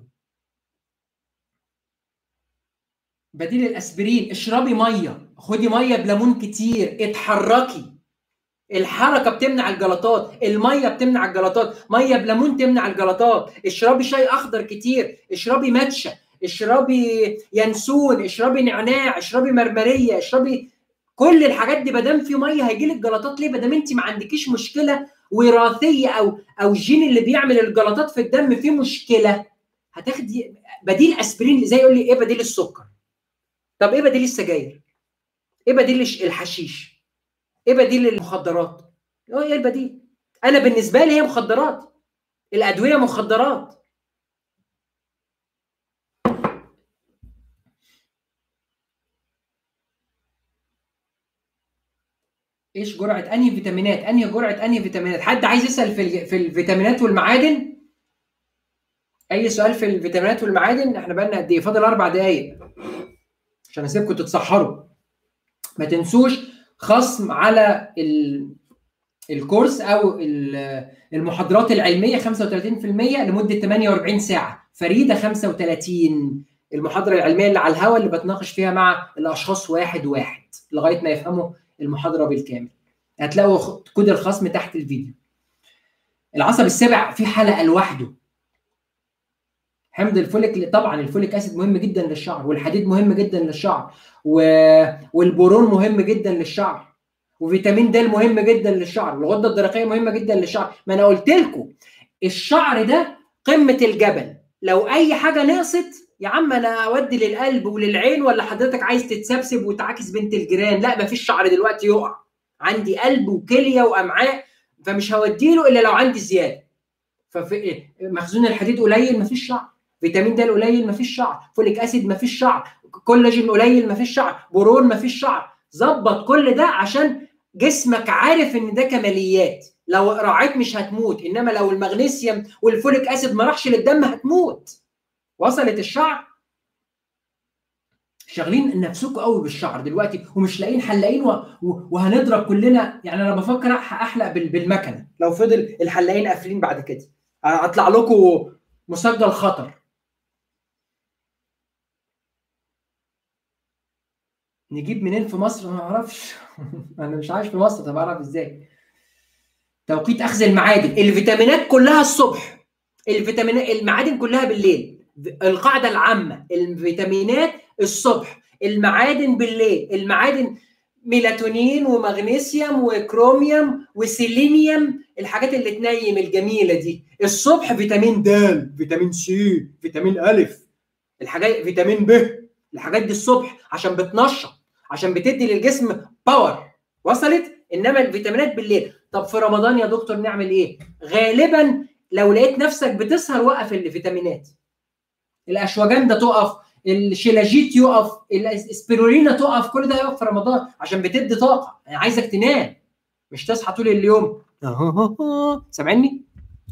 بديل الاسبرين اشربي ميه خدي ميه بليمون كتير اتحركي الحركه بتمنع الجلطات الميه بتمنع الجلطات ميه بليمون تمنع الجلطات اشربي شاي اخضر كتير اشربي ماتشا اشربي ينسون اشربي نعناع اشربي مرمريه اشربي كل الحاجات دي ما دام في ميه هيجي لك جلطات ليه ما دام انت ما عندكيش مشكله وراثيه او او الجين اللي بيعمل الجلطات في الدم فيه مشكله هتاخدي بديل اسبرين زي يقول لي ايه بديل السكر طب ايه بديل السجاير ايه بديل الحشيش ايه بديل المخدرات ايه البديل انا بالنسبه لي هي مخدرات الادويه مخدرات ايش جرعه انهي فيتامينات انهي جرعه انهي فيتامينات حد عايز يسال في في الفيتامينات والمعادن اي سؤال في الفيتامينات والمعادن احنا بقى لنا قد ايه فاضل اربع دقائق عشان اسيبكم تتسحروا ما تنسوش خصم على الكورس او المحاضرات العلميه 35% لمده 48 ساعه فريده 35 المحاضره العلميه اللي على الهواء اللي بتناقش فيها مع الاشخاص واحد واحد لغايه ما يفهموا المحاضره بالكامل هتلاقوا كود الخصم تحت الفيديو العصب السابع في حلقه لوحده حمض الفوليك طبعا الفوليك اسيد مهم جدا للشعر والحديد مهم جدا للشعر و... والبورون مهم جدا للشعر وفيتامين د مهم جدا للشعر والغده الدرقيه مهمه جدا للشعر ما انا قلت لكم الشعر ده قمه الجبل لو اي حاجه نقصت يا عم انا اودي للقلب وللعين ولا حضرتك عايز تتسبسب وتعاكس بنت الجيران لا مفيش شعر دلوقتي يقع عندي قلب وكليه وامعاء فمش هوديله الا لو عندي زياده ففي مخزون الحديد قليل مفيش شعر فيتامين د قليل مفيش شعر فوليك اسيد مفيش شعر كولاجين قليل مفيش شعر بورون مفيش شعر ظبط كل ده عشان جسمك عارف ان ده كماليات لو راعيت مش هتموت انما لو المغنيسيوم والفوليك اسيد ما راحش للدم هتموت وصلت الشعر شاغلين نفسكم قوي بالشعر دلوقتي ومش لاقيين حلاقين وهنضرب كلنا يعني انا بفكر احلق بالمكنه لو فضل الحلاقين قافلين بعد كده هطلع لكم مسجل خطر نجيب منين في مصر ما اعرفش انا مش عايش في مصر طب اعرف ازاي توقيت اخذ المعادن الفيتامينات كلها الصبح الفيتامينات المعادن كلها بالليل القاعده العامه الفيتامينات الصبح المعادن بالليل المعادن ميلاتونين ومغنيسيوم وكروميوم وسيلينيوم الحاجات اللي تنيم الجميله دي الصبح فيتامين د فيتامين سي فيتامين الف الحاجات فيتامين ب الحاجات دي الصبح عشان بتنشط عشان بتدي للجسم باور وصلت انما الفيتامينات بالليل طب في رمضان يا دكتور نعمل ايه غالبا لو لقيت نفسك بتسهر وقف الفيتامينات الاشواجندا تقف الشيلاجيت يقف الاسبirulina تقف كل ده يقف في رمضان عشان بتدي طاقه انا يعني عايزك تنام مش تصحى طول اليوم سامعني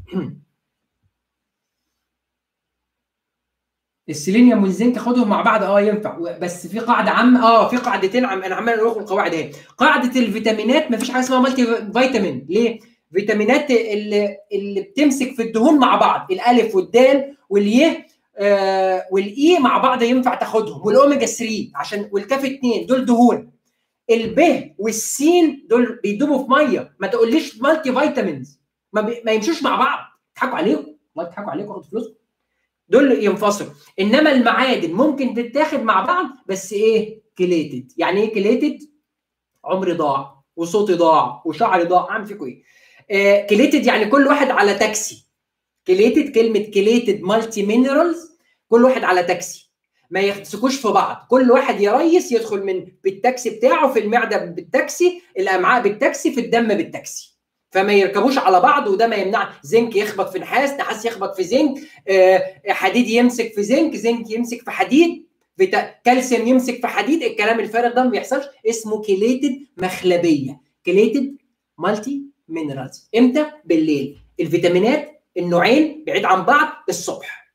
السيلينيوم والزنك خدهم مع بعض اه ينفع بس في قاعده عامه اه في قاعدتين عم انا عمال اقول القواعد اهي قاعده الفيتامينات ما فيش حاجه اسمها مالتي فيتامين ليه فيتامينات اللي اللي بتمسك في الدهون مع بعض الالف والدال واليه آه والاي مع بعض ينفع تاخدهم والاوميجا 3 عشان والكاف 2 دول دهون الب والسين دول بيدوبوا في ميه ما تقوليش مالتي فيتامينز ما, بي... ما يمشوش مع بعض يضحكوا عليكم ما يضحكوا عليكم خدوا فلوسكم دول ينفصلوا انما المعادن ممكن تتاخد مع بعض بس ايه كليتد يعني ايه كليتد عمري ضاع وصوتي ضاع وشعري ضاع اعمل فيكم ايه آه كليتد يعني كل واحد على تاكسي كليتد كلمه كليتد مالتي مينرالز كل واحد على تاكسي ما يمسكوش في بعض كل واحد يا ريس يدخل من بالتاكسي بتاعه في المعده بالتاكسي الامعاء بالتاكسي في الدم بالتاكسي فما يركبوش على بعض وده ما يمنع زنك يخبط في نحاس نحاس يخبط في زنك آه حديد يمسك في زنك زنك يمسك في حديد فيتا... كالسيوم يمسك في حديد الكلام الفارغ ده ما بيحصلش اسمه كيليتد مخلبيه كيليتد مالتي مينرالز امتى بالليل الفيتامينات النوعين بعيد عن بعض الصبح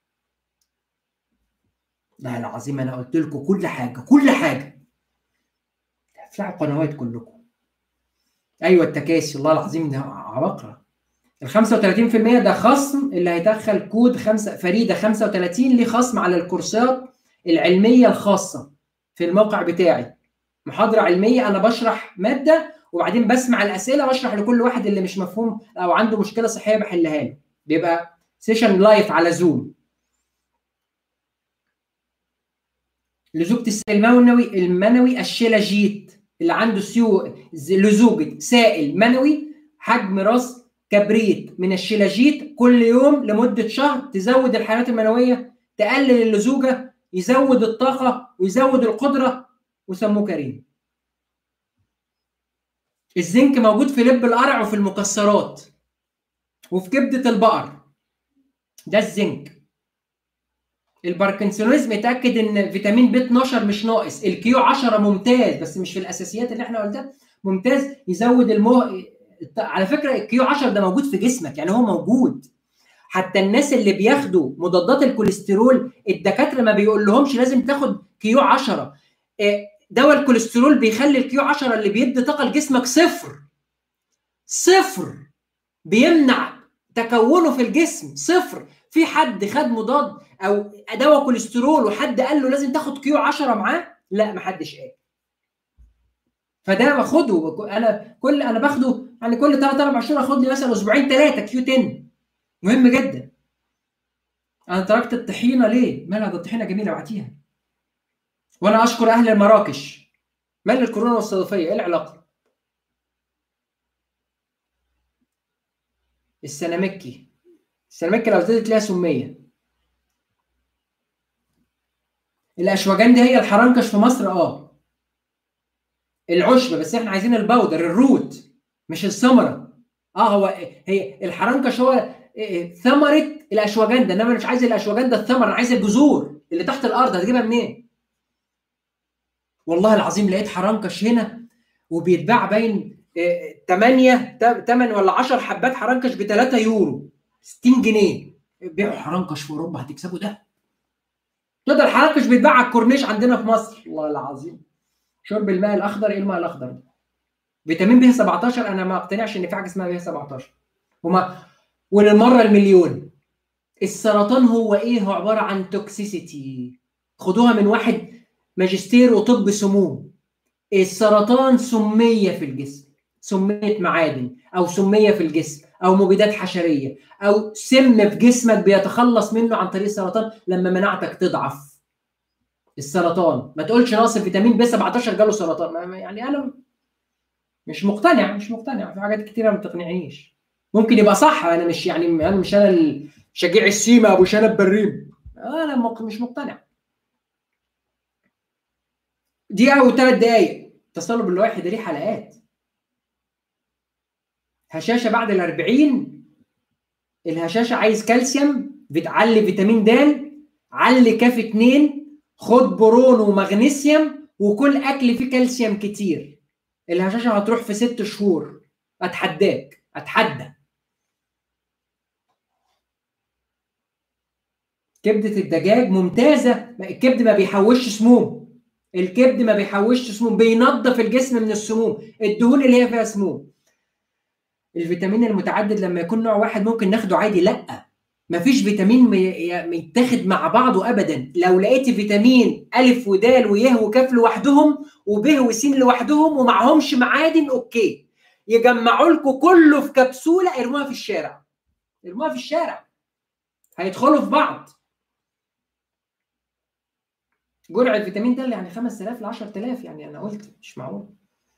لا العظيم انا قلت لكم كل حاجه كل حاجه افلعوا قنوات كلكم ايوه التكاسي الله العظيم ده عبقره ال 35% ده خصم اللي هيدخل كود خمسة فريده 35 ليه خصم على الكورسات العلميه الخاصه في الموقع بتاعي محاضره علميه انا بشرح ماده وبعدين بسمع الاسئله واشرح لكل واحد اللي مش مفهوم او عنده مشكله صحيه بحلها له بيبقى سيشن لايف على زوم لزوجة السائل المنوي المنوي الشلاجيت اللي عنده سيو لزوجة سائل منوي حجم راس كبريت من الشلاجيت كل يوم لمدة شهر تزود الحيوانات المنوية تقلل اللزوجة يزود الطاقة ويزود القدرة وسموه كريم الزنك موجود في لب القرع وفي المكسرات وفي كبدة البقر ده الزنك الباركنسونيزم اتاكد ان فيتامين بي 12 مش ناقص الكيو 10 ممتاز بس مش في الاساسيات اللي احنا قلتها ممتاز يزود المو على فكره الكيو 10 ده موجود في جسمك يعني هو موجود حتى الناس اللي بياخدوا مضادات الكوليسترول الدكاتره ما بيقول لهمش لازم تاخد كيو 10 دواء الكوليسترول بيخلي الكيو 10 اللي بيدي طاقه لجسمك صفر صفر بيمنع تكونه في الجسم صفر في حد خد مضاد او دواء كوليسترول وحد قال له لازم تاخد كيو 10 معاه لا ما حدش قال فده باخده انا كل انا باخده يعني كل 3 4 شهور اخد لي مثلا اسبوعين ثلاثه كيو 10 مهم جدا انا تركت الطحينه ليه؟ مالها ده الطحينه جميله ابعتيها وانا اشكر اهل مراكش مال الكورونا والصيدفيه ايه العلاقه؟ السنامكي السنامكي لو زادت ليها سميه الاشواجندا هي الحرنكش في مصر اه العشبه بس احنا عايزين البودر الروت مش الثمره اه هو هي الحرنكش هو ثمره الاشواجندا انما انا مش عايز الاشواجندا الثمره انا عايز الجذور اللي تحت الارض هتجيبها منين؟ والله العظيم لقيت حرنكش هنا وبيتباع باين 8 8 ولا 10 حبات حرنكش ب 3 يورو 60 جنيه بيعوا حرنكش في اوروبا هتكسبوا ده تقدر الحرنكش بيتباع على الكورنيش عندنا في مصر والله العظيم شرب الماء الاخضر ايه الماء الاخضر ده؟ فيتامين ب 17 انا ما اقتنعش ان في حاجه اسمها ب 17 وما وللمره المليون السرطان هو ايه هو عباره عن توكسيسيتي خدوها من واحد ماجستير وطب سموم السرطان سميه في الجسم سميه معادن او سميه في الجسم او مبيدات حشريه او سم في جسمك بيتخلص منه عن طريق السرطان لما مناعتك تضعف السرطان ما تقولش ناقص فيتامين ب 17 جاله سرطان يعني انا مش مقتنع مش مقتنع في حاجات كتيره ما بتقنعنيش ممكن يبقى صح انا مش يعني انا مش انا شجيع السيما ابو شنب بريم انا مش مقتنع دقيقه او ثلاث دقائق تصلب الواحد ده ليه حلقات هشاشه بعد ال 40 الهشاشه عايز كالسيوم بتعلي فيتامين د علي كاف 2 خد برون ومغنيسيوم وكل اكل فيه كالسيوم كتير الهشاشه هتروح في ست شهور اتحداك اتحدى كبده الدجاج ممتازه الكبد ما بيحوش سموم الكبد ما بيحوش سموم بينظف الجسم من السموم الدهون اللي هي فيها سموم الفيتامين المتعدد لما يكون نوع واحد ممكن ناخده عادي لا مفيش فيتامين يتاخد مع بعضه ابدا لو لقيتي فيتامين الف ودال ويه وكاف لوحدهم وب وس لوحدهم ومعهمش معادن اوكي يجمعوا لكم كله في كبسوله ارموها في الشارع ارموها في الشارع هيدخلوا في بعض جرعه فيتامين د يعني 5000 ل 10000 يعني انا قلت مش معقول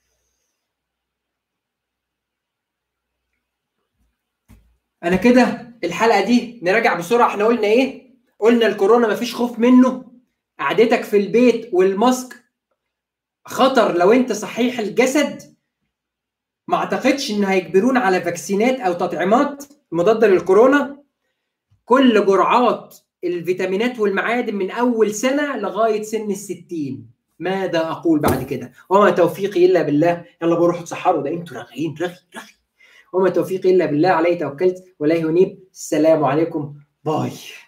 انا كده الحلقه دي نراجع بسرعه احنا قلنا ايه قلنا الكورونا مفيش خوف منه قعدتك في البيت والماسك خطر لو انت صحيح الجسد ما اعتقدش ان هيجبرونا على فاكسينات او تطعيمات مضاده للكورونا كل جرعات الفيتامينات والمعادن من اول سنه لغايه سن الستين ماذا اقول بعد كده وما توفيقي الا بالله يلا بروح اتسحروا ده انتوا راغيين رغي رغي وما توفيقي الا بالله عليه توكلت واليه انيب السلام عليكم باي